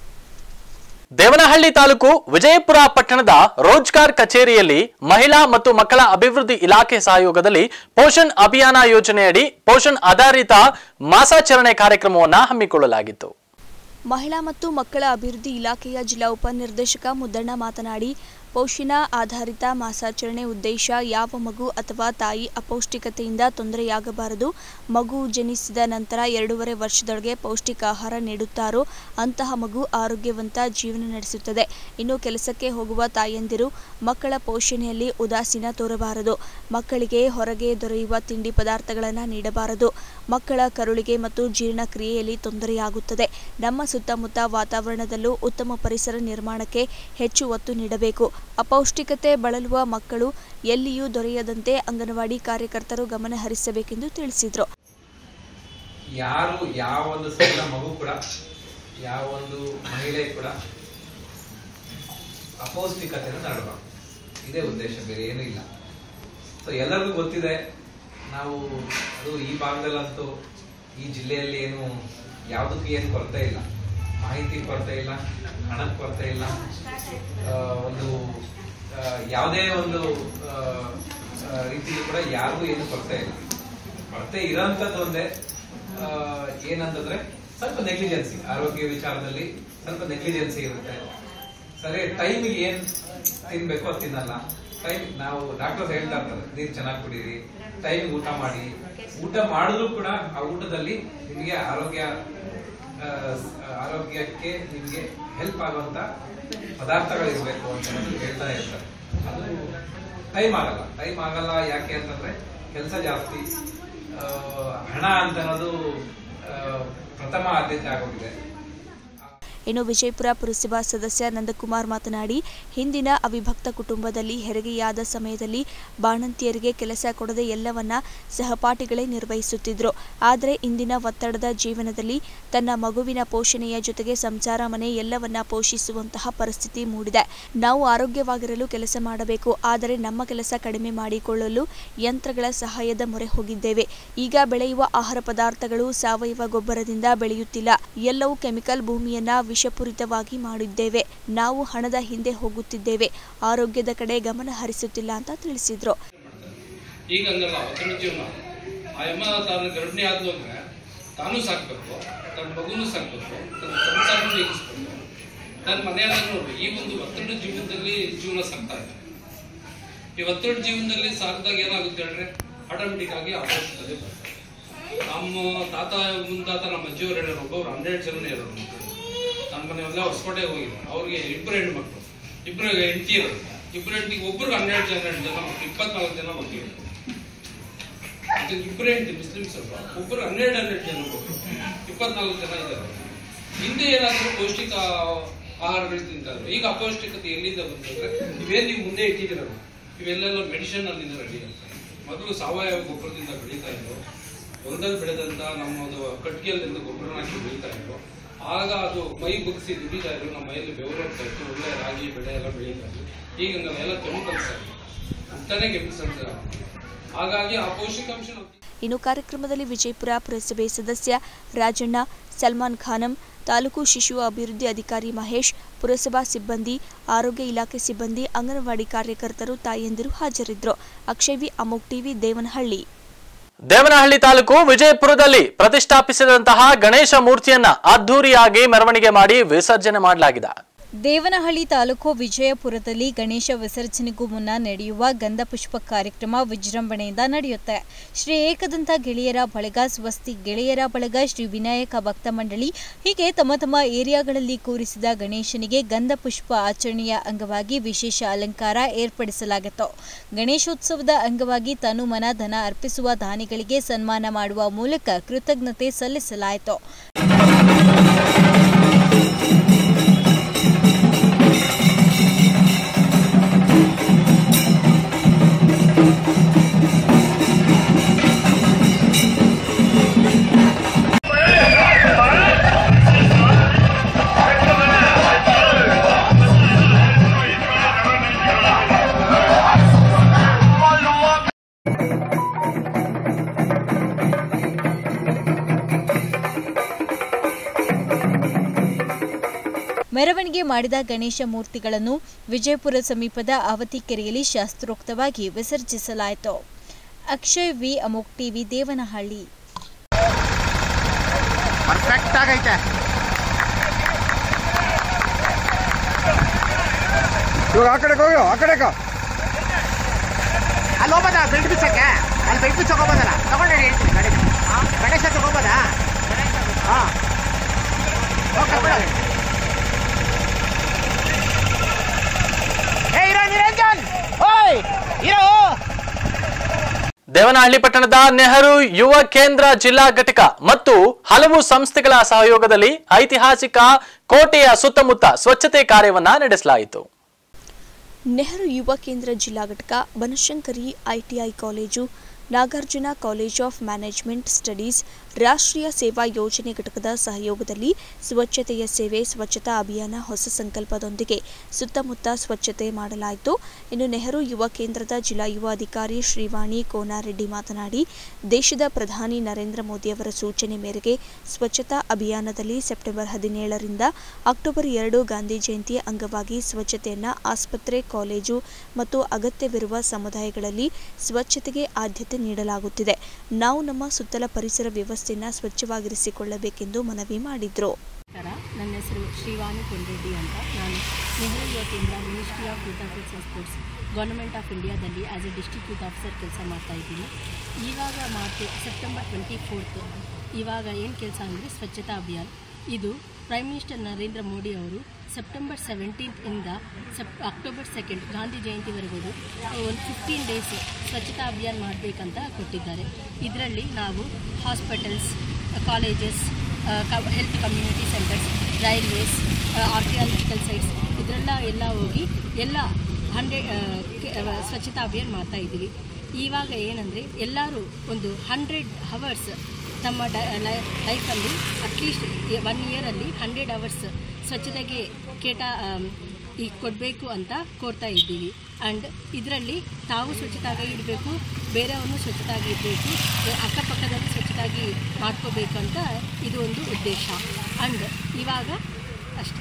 Speaker 1: ದೇವನಹಳ್ಳಿ ತಾಲೂಕು ವಿಜಯಪುರ ಪಟ್ಟಣದ ರೋಜ್ಗಾರ್ ಕಚೇರಿಯಲ್ಲಿ ಮಹಿಳಾ ಮತ್ತು ಮಕ್ಕಳ ಅಭಿವೃದ್ಧಿ ಇಲಾಖೆ ಸಹಯೋಗದಲ್ಲಿ ಪೋಷಣ್ ಅಭಿಯಾನ ಯೋಜನೆಯಡಿ ಪೋಷಣ್ ಆಧಾರಿತ ಮಾಸಾಚರಣೆ ಕಾರ್ಯಕ್ರಮವನ್ನು ಹಮ್ಮಿಕೊಳ್ಳಲಾಗಿತ್ತು
Speaker 4: ಮಹಿಳಾ ಮತ್ತು ಮಕ್ಕಳ ಅಭಿವೃದ್ಧಿ ಇಲಾಖೆಯ ಜಿಲ್ಲಾ ಉಪನಿರ್ದೇಶಕ ಮುದ್ದಣ್ಣ ಮಾತನಾಡಿ ಪೋಷಣ ಆಧಾರಿತ ಮಾಸಾಚರಣೆ ಉದ್ದೇಶ ಯಾವ ಮಗು ಅಥವಾ ತಾಯಿ ಅಪೌಷ್ಟಿಕತೆಯಿಂದ ತೊಂದರೆಯಾಗಬಾರದು ಮಗು ಜನಿಸಿದ ನಂತರ ಎರಡೂವರೆ ವರ್ಷದೊಳಗೆ ಪೌಷ್ಟಿಕ ಆಹಾರ ನೀಡುತ್ತಾರೋ ಅಂತಹ ಮಗು ಆರೋಗ್ಯವಂತ ಜೀವನ ನಡೆಸುತ್ತದೆ ಇನ್ನು ಕೆಲಸಕ್ಕೆ ಹೋಗುವ ತಾಯಂದಿರು ಮಕ್ಕಳ ಪೋಷಣೆಯಲ್ಲಿ ಉದಾಸೀನ ತೋರಬಾರದು ಮಕ್ಕಳಿಗೆ ಹೊರಗೆ ದೊರೆಯುವ ತಿಂಡಿ ಪದಾರ್ಥಗಳನ್ನು ನೀಡಬಾರದು ಮಕ್ಕಳ ಕರುಳಿಗೆ ಮತ್ತು ಜೀರ್ಣಕ್ರಿಯೆಯಲ್ಲಿ ತೊಂದರೆಯಾಗುತ್ತದೆ ನಮ್ಮ ಸುತ್ತಮುತ್ತ ವಾತಾವರಣದಲ್ಲೂ ಉತ್ತಮ ಪರಿಸರ ನಿರ್ಮಾಣಕ್ಕೆ ಹೆಚ್ಚು ಒತ್ತು ನೀಡಬೇಕು ಅಪೌಷ್ಟಿಕತೆ ಬಳಲುವ ಮಕ್ಕಳು ಎಲ್ಲಿಯೂ ದೊರೆಯದಂತೆ ಅಂಗನವಾಡಿ ಕಾರ್ಯಕರ್ತರು ಗಮನ ಹರಿಸಬೇಕೆಂದು ತಿಳಿಸಿದರು
Speaker 19: ಯಾರು ಯಾವ ಒಂದು ಸಣ್ಣ ಮಗು ಕೂಡ ಯಾವ ಒಂದು ಮಹಿಳೆ ಕೂಡ ಅಪೌಷ್ಟಿಕತೆಯನ್ನು ತಡಬಾರ್ದು ಇದೇ ಉದ್ದೇಶ ಬೇರೆ ಏನೂ ಇಲ್ಲ ಸೊ ಎಲ್ಲರಿಗೂ ಗೊತ್ತಿದೆ ನಾವು ಅದು ಈ ಭಾಗದಲ್ಲಂತೂ ಈ ಜಿಲ್ಲೆಯಲ್ಲಿ ಏನು ಯಾವುದಕ್ಕೂ ಏನು ಕೊರತೆ ಇಲ್ಲ ಮಾಹಿತಿ ಕೊರತೆ ಇಲ್ಲ ಹಣದ ಕೊರತೆ ಇಲ್ಲ ಆ, ಒಂದು ಆ, ಯಾವುದೇ ಒಂದು ಆ, ಆ, ರೀತಿಯಲ್ಲಿ ಕೂಡ ಯಾರಿಗೂ ಏನು ಕೊರತೆ ಇಲ್ಲ ಕೊರತೆ ಇರೋಂಥದ್ದು ಒಂದೇ ಆ, ಏನಂತಂದ್ರೆ ಸ್ವಲ್ಪ ನೆಗ್ಲಿಜೆನ್ಸಿ ಆರೋಗ್ಯ ವಿಚಾರದಲ್ಲಿ ಸ್ವಲ್ಪ ನೆಗ್ಲಿಜೆನ್ಸಿ ಇರುತ್ತೆ ಸರಿ ಟೈಮಿಗೆ ಏನ್ ತಿನ್ಬೇಕು ಅದು ತಿನ್ನಲ್ಲ ಟೈಮ್ ನಾವು ಡಾಕ್ಟರ್ಸ್ ಹೇಳ್ತಾ ಇರ್ತಾರೆ ನೀರು ಚೆನ್ನಾಗಿ ಕುಡೀರಿ ಟೈಮಿಗೆ ಊಟ ಮಾಡಿ ಊಟ ಮಾಡಿದ್ರು ಕೂಡ ಆ ಊಟದಲ್ಲಿ ನಿಮಗೆ ಆರೋಗ್ಯ ಆ, ಆರೋಗ್ಯಕ್ಕೆ ನಿಮಗೆ ಹೆಲ್ಪ್ ಆಗುವಂತ ಪದಾರ್ಥಗಳಿರ್ಬೇಕು ಅಂತ ಹೇಳಿ ಹೇಳ್ತಾ ಇರ್ತಾರೆ ಅದು ಟೈಮ್ ಆಗಲ್ಲ ಟೈಮ್ ಆಗಲ್ಲ ಯಾಕೆ ಅಂತಂದ್ರೆ ಕೆಲಸ ಜಾಸ್ತಿ ಆ, ಹಣ ಅಂತ ಅನ್ನೋದು ಆ, ಪ್ರಥಮ ಆದ್ಯತೆ ಆಗೋಗಿದೆ
Speaker 4: ಇನ್ನು ವಿಜಯಪುರ ಪುರಸಭಾ ಸದಸ್ಯ ನಂದಕುಮಾರ್ ಮಾತನಾಡಿ ಹಿಂದಿನ ಅವಿಭಕ್ತ ಕುಟುಂಬದಲ್ಲಿ ಹೆರಿಗೆಯಾದ ಸಮಯದಲ್ಲಿ ಬಾಣಂತಿಯರಿಗೆ ಕೆಲಸ ಕೊಡದೆ ಎಲ್ಲವನ್ನ ಸಹಪಾಠಿಗಳೇ ನಿರ್ವಹಿಸುತ್ತಿದ್ರು ಆದರೆ ಇಂದಿನ ಒತ್ತಡದ ಜೀವನದಲ್ಲಿ ತನ್ನ ಮಗುವಿನ ಪೋಷಣೆಯ ಜೊತೆಗೆ ಸಂಸಾರ ಮನೆ ಎಲ್ಲವನ್ನ ಪೋಷಿಸುವಂತಹ ಪರಿಸ್ಥಿತಿ ಮೂಡಿದೆ ನಾವು ಆರೋಗ್ಯವಾಗಿರಲು ಕೆಲಸ ಮಾಡಬೇಕು ಆದರೆ ನಮ್ಮ ಕೆಲಸ ಕಡಿಮೆ ಮಾಡಿಕೊಳ್ಳಲು ಯಂತ್ರಗಳ ಸಹಾಯದ ಮೊರೆ ಹೋಗಿದ್ದೇವೆ ಈಗ ಬೆಳೆಯುವ ಆಹಾರ ಪದಾರ್ಥಗಳು ಸಾವಯವ ಗೊಬ್ಬರದಿಂದ ಬೆಳೆಯುತ್ತಿಲ್ಲ ಎಲ್ಲವೂ ಕೆಮಿಕಲ್ ಭೂಮಿಯನ್ನ ವಿಷಪೂರಿತವಾಗಿ ಮಾಡಿದ್ದೇವೆ ನಾವು ಹಣದ ಹಿಂದೆ ಹೋಗುತ್ತಿದ್ದೇವೆ ಆರೋಗ್ಯದ ಕಡೆ ಗಮನ ಹರಿಸುತ್ತಿಲ್ಲ ಅಂತ ತಿಳಿಸಿದ್ರು
Speaker 11: ಈಗ ಹಂಗಲ್ಲ ಒತ್ತಡ ಜೀವನ ಆ ಅಮ್ಮ ತಾನು ಗರ್ಭಿಣಿ ಆದ್ಲು ಅಂದ್ರೆ ತಾನೂ ಸಾಕ್ಬೇಕು ತನ್ನ ಮಗುನೂ ಸಾಕ್ಬೇಕು ತನ್ನ ಸಂಸಾರನೂ ನೀಗಿಸ್ಬೇಕು ತನ್ನ ಮನೆಯನ್ನ ನೋಡ್ರಿ ಈ ಒಂದು ಒತ್ತಡ ಜೀವನದಲ್ಲಿ ಜೀವನ ಸಾಕ್ತಾ ಇದೆ ಈ ಒತ್ತಡ ಜೀವನದಲ್ಲಿ ಸಾಕಿದಾಗ ಏನಾಗುತ್ತೆ ಹೇಳ್ರಿ ಆಟೋಮೆಟಿಕ್ ಆಗಿ ಅಪೌಷ್ಟಿಕತೆ ಬರುತ್ತೆ ನಮ್ಮ ತಾತ ಮುಂತಾತ ನಮ್ಮ ಅಜ್ಜಿಯವರು ಹೇಳೋರು ಒಬ್ಬೊಬ್ರು ಹನ್ನೆರಡು ಜನನೇ ಇರೋರು ಮಕ್ಕಳು ನಮ್ಮ ಮನೆಯಲ್ಲ ಹೊಸಕೋಟೆಗೆ ಹೋಗಿದ್ರು ಅವ್ರಿಗೆ ಇಬ್ಬರು ಹೆಣ್ಮಕ್ಳು ಇಬ್ಬರು ಹೆಂಡತಿಯರು ಇಬ್ಬರು ಹೆಂಡತಿಗೆ ಒಬ್ರಿಗೆ ಹನ್ನೆರಡು ಜನ ಜನ ಮಕ್ಕಳು ಇಪ್ಪತ್ನಾಲ್ಕು ಜನ ಮಕ್ಕಳು ಅದು ಇಬ್ಬರು ಹೆಂಡತಿ ಮುಸ್ಲಿಮ್ಸ್ ಅಲ್ವಾ ಒಬ್ಬರು ಹನ್ನೆರಡು ಹನ್ನೆರಡು ಜನ ಮಕ್ಕಳು ಇಪ್ಪತ್ನಾಲ್ಕು ಜನ ಇದ್ದಾರೆ ಹಿಂದೆ ಏನಾದರೂ ಪೌಷ್ಟಿಕ ಆಹಾರಗಳು ತಿಂತಾ ಇದ್ರು ಈಗ ಅಪೌಷ್ಟಿಕತೆ ಎಲ್ಲಿಂದ ಬಂತಂದ್ರೆ ಇವೇನ್ ನೀವು ಮುಂದೆ ಇಟ್ಟಿದ್ದೀರಲ್ಲ ಇವೆಲ್ಲೆಲ್ಲ ಮೆಡಿಸಿನ್ ಅಲ್ಲಿಂದ ರೆಡಿ ಆಗ್ತದೆ ಮೊದಲು ಸಾವಯವ ಗೊಬ್ಬರದಿಂದ ಬೆಳೀತಾ ಇದ್ರು ಹೊಲದಲ್ಲಿ ಬೆಳೆದಂತ ನಮ್ಮದು ಕಟ್ಟಿಗೆಯಲ್ಲಿಂದ ಗೊಬ್ಬರ ಹಾಕಿ ಬೆಳೀತಾ ಇದ್ರು ಆಗ ಅದು ಮೈ ಬಗ್ಸಿ ದುಡಿತಾ ಇದ್ರು ನಮ್ಮ ಮೈಯಲ್ಲಿ ಬೆವರು ಹೋಗ್ತಾ ಇತ್ತು ಒಳ್ಳೆ ರಾಗಿ ಬೆಳೆ ಎಲ್ಲ ಬೆಳೀತಾ ಇದ್ರು ಈಗ ಎಲ್ಲ ಕೆಮಿಕಲ್ಸ್ ಅಂತಾನೆ ಕೆಮಿಕಲ್ಸ್ ಹಾಗಾಗಿ ಆ ಪೌಷ್ಟಿಕಾಂಶ ನಾವು
Speaker 4: ಇನ್ನು ಕಾರ್ಯಕ್ರಮದಲ್ಲಿ ವಿಜಯಪುರ ಪುರಸಭೆ ಸದಸ್ಯ ರಾಜಣ್ಣ ಸಲ್ಮಾನ್ ಖಾನಂ ತಾಲೂಕು ಶಿಶು ಅಭಿವೃದ್ಧಿ ಅಧಿಕಾರಿ ಮಹೇಶ್ ಪುರಸಭಾ ಸಿಬ್ಬಂದಿ ಆರೋಗ್ಯ ಇಲಾಖೆ ಸಿಬ್ಬಂದಿ ಅಂಗನವಾಡಿ ಕಾರ್ಯಕರ್ತರು ತಾಯಂದಿರು ಹಾಜರಿದ್ದರು ಅಕ್ಷಯ್ ವಿ ಅಮೋಕ್ ಟಿವಿ ದೇವನಹಳ್ಳಿ
Speaker 1: ದೇವನಹಳ್ಳಿ ತಾಲೂಕು ವಿಜಯಪುರದಲ್ಲಿ ಪ್ರತಿಷ್ಠಾಪಿಸಿದಂತಹ ಗಣೇಶ ಮೂರ್ತಿಯನ್ನ ಅದ್ದೂರಿಯಾಗಿ ಮೆರವಣಿಗೆ ಮಾಡಿ ವಿಸರ್ಜನೆ ಮಾಡಲಾಗಿದೆ
Speaker 6: ದೇವನಹಳ್ಳಿ ತಾಲೂಕು ವಿಜಯಪುರದಲ್ಲಿ ಗಣೇಶ ವಿಸರ್ಜನೆಗೂ ಮುನ್ನ ನಡೆಯುವ ಗಂಧಪುಷ್ಪ ಕಾರ್ಯಕ್ರಮ ವಿಜೃಂಭಣೆಯಿಂದ ನಡೆಯುತ್ತೆ ಶ್ರೀ ಏಕದಂತ ಗೆಳೆಯರ ಬಳಗ ಸ್ವಸ್ತಿ ಗೆಳೆಯರ ಬಳಗ ಶ್ರೀ ವಿನಾಯಕ ಭಕ್ತ ಮಂಡಳಿ ಹೀಗೆ ತಮ್ಮ ತಮ್ಮ ಏರಿಯಾಗಳಲ್ಲಿ ಕೂರಿಸಿದ ಗಣೇಶನಿಗೆ ಗಂಧಪುಷ್ಪ ಆಚರಣೆಯ ಅಂಗವಾಗಿ ವಿಶೇಷ ಅಲಂಕಾರ ಏರ್ಪಡಿಸಲಾಗಿತ್ತು ಗಣೇಶೋತ್ಸವದ ಅಂಗವಾಗಿ ತನು ಮನ ಧನ ಅರ್ಪಿಸುವ ದಾನಿಗಳಿಗೆ ಸನ್ಮಾನ ಮಾಡುವ ಮೂಲಕ ಕೃತಜ್ಞತೆ ಸಲ್ಲಿಸಲಾಯಿತು ಮೆರವಣಿಗೆ ಮಾಡಿದ ಗಣೇಶ ಮೂರ್ತಿಗಳನ್ನು ವಿಜಯಪುರ ಸಮೀಪದ ಆವತಿ ಕೆರೆಯಲ್ಲಿ ಶಾಸ್ತ್ರೋಕ್ತವಾಗಿ ವಿಸರ್ಜಿಸಲಾಯಿತು Akshay V Amok TV Devanahalli
Speaker 8: perfect ಆಗೈತೆ
Speaker 20: ಇವಾಗ ಆ ಕಡೆಗೆ ಹೋಗು ಆ ಕಡೆಗ
Speaker 8: ಅಲ್ಲಿ ಹೋಗೋದಾ ಬೆಲ್ಟ್ ಬಿಚ್ಚಕ್ಕೆ ಅಲ್ಲಿ ಬೆಲ್ಟ್ ಬಿಚ್ಚಕ್ಕೆ ಹೋಗೋದಲ್ಲ ತಗೊಂಡೆ ಹೇಳ್ತೀನಿ ಗಾಡಿ ಗಣೇಶ ತಗೋಬೋದಾ ಹಾ ಓಕೆ ಬಿಡ ಏ ಇರೋ ನಿರಂಜನ್ ಓಯ್ ಇರೋ
Speaker 1: ದೇವನಹಳ್ಳಿ ಪಟ್ಟಣದ ನೆಹರು ಯುವ ಕೇಂದ್ರ ಜಿಲ್ಲಾ ಘಟಕ ಮತ್ತು ಹಲವು ಸಂಸ್ಥೆಗಳ ಸಹಯೋಗದಲ್ಲಿ ಐತಿಹಾಸಿಕ ಕೋಟೆಯ ಸುತ್ತಮುತ್ತ ಸ್ವಚ್ಛತೆ ಕಾರ್ಯವನ್ನ ನಡೆಸಲಾಯಿತು
Speaker 4: ನೆಹರು ಯುವ ಕೇಂದ್ರ ಜಿಲ್ಲಾ ಘಟಕ Banashankari ITI college Nagarjuna college of management studies ರಾಷ್ಟ್ರೀಯ ಸೇವಾ ಯೋಜನೆ ಘಟಕದ ಸಹಯೋಗದಲ್ಲಿ ಸ್ವಚ್ಛತೆಯ ಸೇವೆ ಸ್ವಚ್ಛತಾ ಅಭಿಯಾನ ಹೊಸ ಸಂಕಲ್ಪದೊಂದಿಗೆ ಸುತ್ತಮುತ್ತ ಸ್ವಚ್ಛತೆ ಮಾಡಲಾಯಿತು ಇನ್ನು ನೆಹರು ಯುವ ಕೇಂದ್ರದ ಜಿಲ್ಲಾ ಯುವ ಅಧಿಕಾರಿ ಶ್ರೀವಾಣಿ ಕೋನಾರೆಡ್ಡಿ ಮಾತನಾಡಿ ದೇಶದ ಪ್ರಧಾನಿ ನರೇಂದ್ರ ಮೋದಿಯವರ ಸೂಚನೆ ಮೇರೆಗೆ ಸ್ವಚ್ಛತಾ ಅಭಿಯಾನದಲ್ಲಿ ಸೆಪ್ಟೆಂಬರ್ ಹದಿನೇಳರಿಂದ ಅಕ್ಟೋಬರ್ ಎರಡು ಗಾಂಧಿ ಜಯಂತಿ ಅಂಗವಾಗಿ ಸ್ವಚ್ಛತೆಯನ್ನು ಆಸ್ಪತ್ರೆ ಕಾಲೇಜು ಮತ್ತು ಅಗತ್ಯವಿರುವ ಸಮುದಾಯಗಳಲ್ಲಿ ಸ್ವಚ್ಛತೆಗೆ ಆದ್ಯತೆ ನೀಡಲಾಗುತ್ತಿದೆ ನಾವು ನಮ್ಮ ಸುತ್ತಲ ಪರಿಸರ ವ್ಯವಸ್ಥೆಯನ್ನು ಸ್ವಚ್ಛವಾಗಿರಿಸಿಕೊಳ್ಳಬೇಕೆಂದು ಮನವಿ ಮಾಡಿದರು
Speaker 21: ನಮಸ್ಕಾರ ನನ್ನ ಹೆಸರು ಶ್ರೀವಾಣಿ ಕೊಂಡ್ರೆಡ್ಡಿ ಅಂತ ನಾನು Nehru Yuva Kendra ministry of youth affairs and sports government of ಇಂಡಿಯಾದಲ್ಲಿ as a district youth officer ಕೆಲಸ ಮಾಡ್ತಾ ಇದ್ದೀನಿ ಇವಾಗ ಮಾರ್ಚ್ ಸೆಪ್ಟೆಂಬರ್ ಟ್ವೆಂಟಿ ಫೋರ್ತ್ ಇವಾಗ ಏನು ಕೆಲಸ ಅಂದರೆ ಸ್ವಚ್ಛತಾ ಅಭಿಯಾನ್ ಇದು ಪ್ರೈಮ್ ಮಿನಿಸ್ಟರ್ ನರೇಂದ್ರ ಮೋದಿ ಅವರು ಸೆಪ್ಟೆಂಬರ್ ಸೆವೆಂಟೀನ್ತ್ ಇಂದ ಸೆಪ್ ಅಕ್ಟೋಬರ್ ಸೆಕೆಂಡ್ ಗಾಂಧಿ ಜಯಂತಿವರೆಗೂ ಒಂದು ಫಿಫ್ಟೀನ್ ಡೇಸ್ ಸ್ವಚ್ಛತಾ ಅಭಿಯಾನ್ ಮಾಡಬೇಕಂತ ಕೊಟ್ಟಿದ್ದಾರೆ ಇದರಲ್ಲಿ ನಾವು hospitals colleges health community centres railways archaeological sites ಇದರೆಲ್ಲ ಎಲ್ಲ ಹೋಗಿ ಎಲ್ಲ ಹಂಡ್ರೆಡ್ ಸ್ವಚ್ಛತಾ ಅಭಿಯಾನ್ ಮಾಡ್ತಾ ಇದ್ದೀವಿ ಇವಾಗ ಏನಂದರೆ ಎಲ್ಲರೂ ಒಂದು ಹಂಡ್ರೆಡ್ ಹವರ್ಸ್ ತಮ್ಮ ಡ ಲೈಫಲ್ಲಿ ಅಟ್ಲೀಸ್ಟ್ ಒನ್ ಇಯರಲ್ಲಿ ಹಂಡ್ರೆಡ್ ಅವರ್ಸ್ ಸ್ವಚ್ಛತೆಗೆ ಕೇಟ ಈಗ ಕೊಡಬೇಕು ಅಂತ ಕೋರ್ತಾ ಇದ್ದೀವಿ ಆ್ಯಂಡ್ ಇದರಲ್ಲಿ ತಾವು ಸ್ವಚ್ಛತಾಗಿ ಇಡಬೇಕು ಬೇರೆಯವ್ರನ್ನೂ ಸ್ವಚ್ಛತಾಗಿ ಇಡಬೇಕು ಅಕ್ಕಪಕ್ಕದಲ್ಲಿ ಸ್ವಚ್ಛತಾಗಿ ಮಾಡ್ಕೋಬೇಕು ಅಂತ ಇದು ಒಂದು ಉದ್ದೇಶ ಆ್ಯಂಡ್ ಇವಾಗ ಅಷ್ಟೇ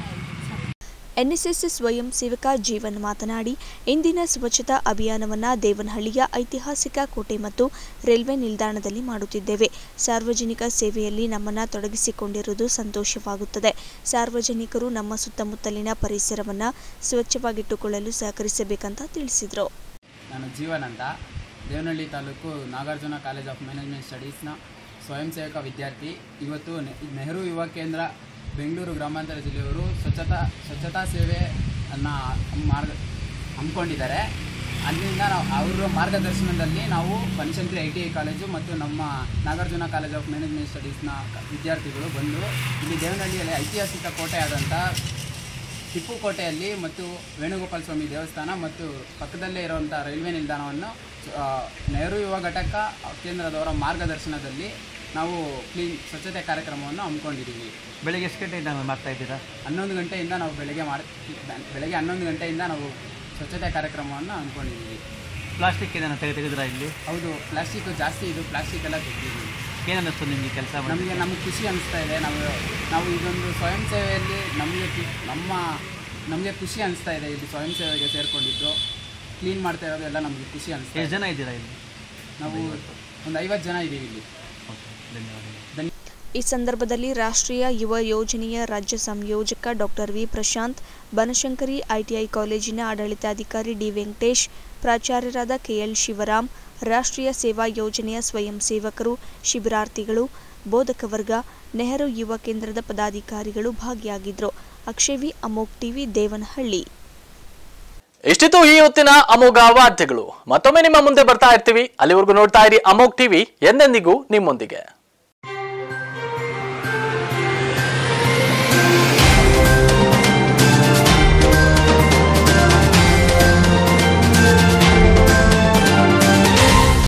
Speaker 4: ಎನ್ಎಸ್ಎಸ್ ಸ್ವಯಂ ಸೇವಕ ಜೀವನ್ ಮಾತನಾಡಿ ಇಂದಿನ ಸ್ವಚ್ಛತಾ ಅಭಿಯಾನವನ್ನು ದೇವನಹಳ್ಳಿಯ ಐತಿಹಾಸಿಕ ಕೋಟೆ ಮತ್ತು ರೈಲ್ವೆ ನಿಲ್ದಾಣದಲ್ಲಿ ಮಾಡುತ್ತಿದ್ದೇವೆ ಸಾರ್ವಜನಿಕ ಸೇವೆಯಲ್ಲಿ ನಮ್ಮನ್ನು ತೊಡಗಿಸಿಕೊಂಡಿರುವುದು ಸಂತೋಷವಾಗುತ್ತದೆ ಸಾರ್ವಜನಿಕರು ನಮ್ಮ ಸುತ್ತಮುತ್ತಲಿನ ಪರಿಸರವನ್ನು ಸ್ವಚ್ಛವಾಗಿಟ್ಟುಕೊಳ್ಳಲು ಸಹಕರಿಸಬೇಕಂತ ತಿಳಿಸಿದರು
Speaker 22: ನಾನು ಜೀವನ್ ಅಂತ Devanahalli taluk Nagarjuna college of management ಸ್ಟಡೀಸ್ನ ಸ್ವಯಂ ಸೇವಕ ವಿದ್ಯಾರ್ಥಿ ಇವತ್ತು ನೆ- ನೆಹರು ಯುವ ಕೇಂದ್ರ ಬೆಂಗಳೂರು ಗ್ರಾಮಾಂತರ ಜಿಲ್ಲೆಯವರು ಸ್ವಚ್ಛತಾ ಸ್ವಚ್ಛತಾ ಸೇವೆಯನ್ನು ಮಾರ್ಗ ಹಮ್ಮಿಕೊಂಡಿದ್ದಾರೆ ಅಲ್ಲಿಂದ ನಾವು ಅವರ ಮಾರ್ಗದರ್ಶನದಲ್ಲಿ ನಾವು Banashankari I T I college ಮತ್ತು ನಮ್ಮ ನಾಗಾರ್ಜುನ ಕಾಲೇಜ್ ಆಫ್ ಮ್ಯಾನೇಜ್ಮೆಂಟ್ ಸ್ಟಡೀಸ್ನ ವಿದ್ಯಾರ್ಥಿಗಳು ಬಂದು ಇಲ್ಲಿ ದೇವನಹಳ್ಳಿಯಲ್ಲಿ ಐತಿಹಾಸಿಕ ಕೋಟೆ ಆದಂಥ ಟಿಪ್ಪು ಕೋಟೆಯಲ್ಲಿ ಮತ್ತು ವೇಣುಗೋಪಾಲ ಸ್ವಾಮಿ ದೇವಸ್ಥಾನ ಮತ್ತು ಪಕ್ಕದಲ್ಲೇ ಇರುವಂಥ ರೈಲ್ವೆ ನಿಲ್ದಾಣವನ್ನು ಆ, ನೆಹರು ಯುವ ಘಟಕ ಕೇಂದ್ರದವರ ಮಾರ್ಗದರ್ಶನದಲ್ಲಿ ನಾವು ಕ್ಲೀನ್ ಸ್ವಚ್ಛತೆ ಕಾರ್ಯಕ್ರಮವನ್ನು ಹಮ್ಮಿಕೊಂಡಿದ್ದೀವಿ
Speaker 15: ಬೆಳಿಗ್ಗೆ ಎಷ್ಟು ಗಂಟೆಯಿಂದ ಮಾಡ್ತಾ ಇದ್ದೀರಾ
Speaker 22: ಹನ್ನೊಂದು ಗಂಟೆಯಿಂದ ನಾವು ಬೆಳಗ್ಗೆ ಮಾಡಿ ಬೆಳಗ್ಗೆ ಹನ್ನೊಂದು ಗಂಟೆಯಿಂದ ನಾವು ಸ್ವಚ್ಛತೆ ಕಾರ್ಯಕ್ರಮವನ್ನು ಹಮ್ಮಿಕೊಂಡಿದ್ದೀವಿ
Speaker 15: ಪ್ಲಾಸ್ಟಿಕ್ ಏನಾದ್ರು ತೆಗೆ ತೆಗೆದ್ರಾ ಇಲ್ಲಿ
Speaker 22: ಹೌದು ಪ್ಲಾಸ್ಟಿಕ್ ಜಾಸ್ತಿ ಇದು ಪ್ಲಾಸ್ಟಿಕ್ ಎಲ್ಲ ತೆಗೆದಿದ್ದೀವಿ
Speaker 15: ಏನನ್ನಿಸ್ತು ನಿಮಗೆ ಕೆಲಸ ಮಾಡಿ
Speaker 22: ನಮಗೆ ನಮಗೆ ಖುಷಿ ಅನಿಸ್ತಾ ಇದೆ ನಾವು ನಾವು ಇದೊಂದು ಸ್ವಯಂ ಸೇವೆಯಲ್ಲಿ ನಮಗೆ ಖು- ನಮ್ಮ ನಮಗೆ ಖುಷಿ ಅನಿಸ್ತಾ ಇದೆ ಇಲ್ಲಿ ಸ್ವಯಂ ಸೇವೆಗೆ ಸೇರಿಕೊಂಡಿದ್ದು ಕ್ಲೀನ್ ಮಾಡ್ತಾ ಇರೋದು ಎಲ್ಲ ನಮಗೆ ಖುಷಿ ಅನಿಸ್ತಾ
Speaker 15: ಎಷ್ಟು ಜನ ಇದ್ದೀರಾ ಇಲ್ಲಿ
Speaker 22: ನಾವು ಒಂದು ಐವತ್ತು ಜನ ಇದ್ದೀವಿ ಇಲ್ಲಿ
Speaker 15: ಧನ್ಯವಾದಗಳು
Speaker 4: ಈ ಸಂದರ್ಭದಲ್ಲಿ ರಾಷ್ಟ್ರೀಯ ಯುವ ಯೋಜನೆಯ ರಾಜ್ಯ ಸಂಯೋಜಕ doctor V Prashanth Banashankari ITI ಕಾಲೇಜಿನ ಆಡಳಿತಾಧಿಕಾರಿ ಡಿ ವೆಂಕಟೇಶ್ ಪ್ರಾಚಾರ್ಯರಾದ ಕೆಎಲ್ ಶಿವರಾಮ್ ರಾಷ್ಟ್ರೀಯ ಸೇವಾ ಯೋಜನೆಯ ಸ್ವಯಂ ಸೇವಕರು ಶಿಬಿರಾರ್ಥಿಗಳು ಬೋಧಕ ವರ್ಗ ನೆಹರು ಯುವ ಕೇಂದ್ರದ ಪದಾಧಿಕಾರಿಗಳು ಭಾಗಿಯಾಗಿದ್ದರು ಅಕ್ಷಯವಿ ಅಮೋಕ್ ಟಿವಿ ದೇವನಹಳ್ಳಿ
Speaker 1: ಇಷ್ಟಿತ್ತು ಈ ಹೊತ್ತಿನ ಅಮೋಘ ವಾರ್ತೆಗಳು ಮತ್ತೊಮ್ಮೆ ನಿಮ್ಮ ಮುಂದೆ ಬರ್ತಾ ಇರ್ತೀವಿ ಅಲ್ಲಿವರೆಗೂ ನೋಡ್ತಾ ಇರಿ ಅಮೋಕ್ ಟಿವಿ ಎಂದೆಂದಿಗೂ ನಿಮ್ಮೊಂದಿಗೆ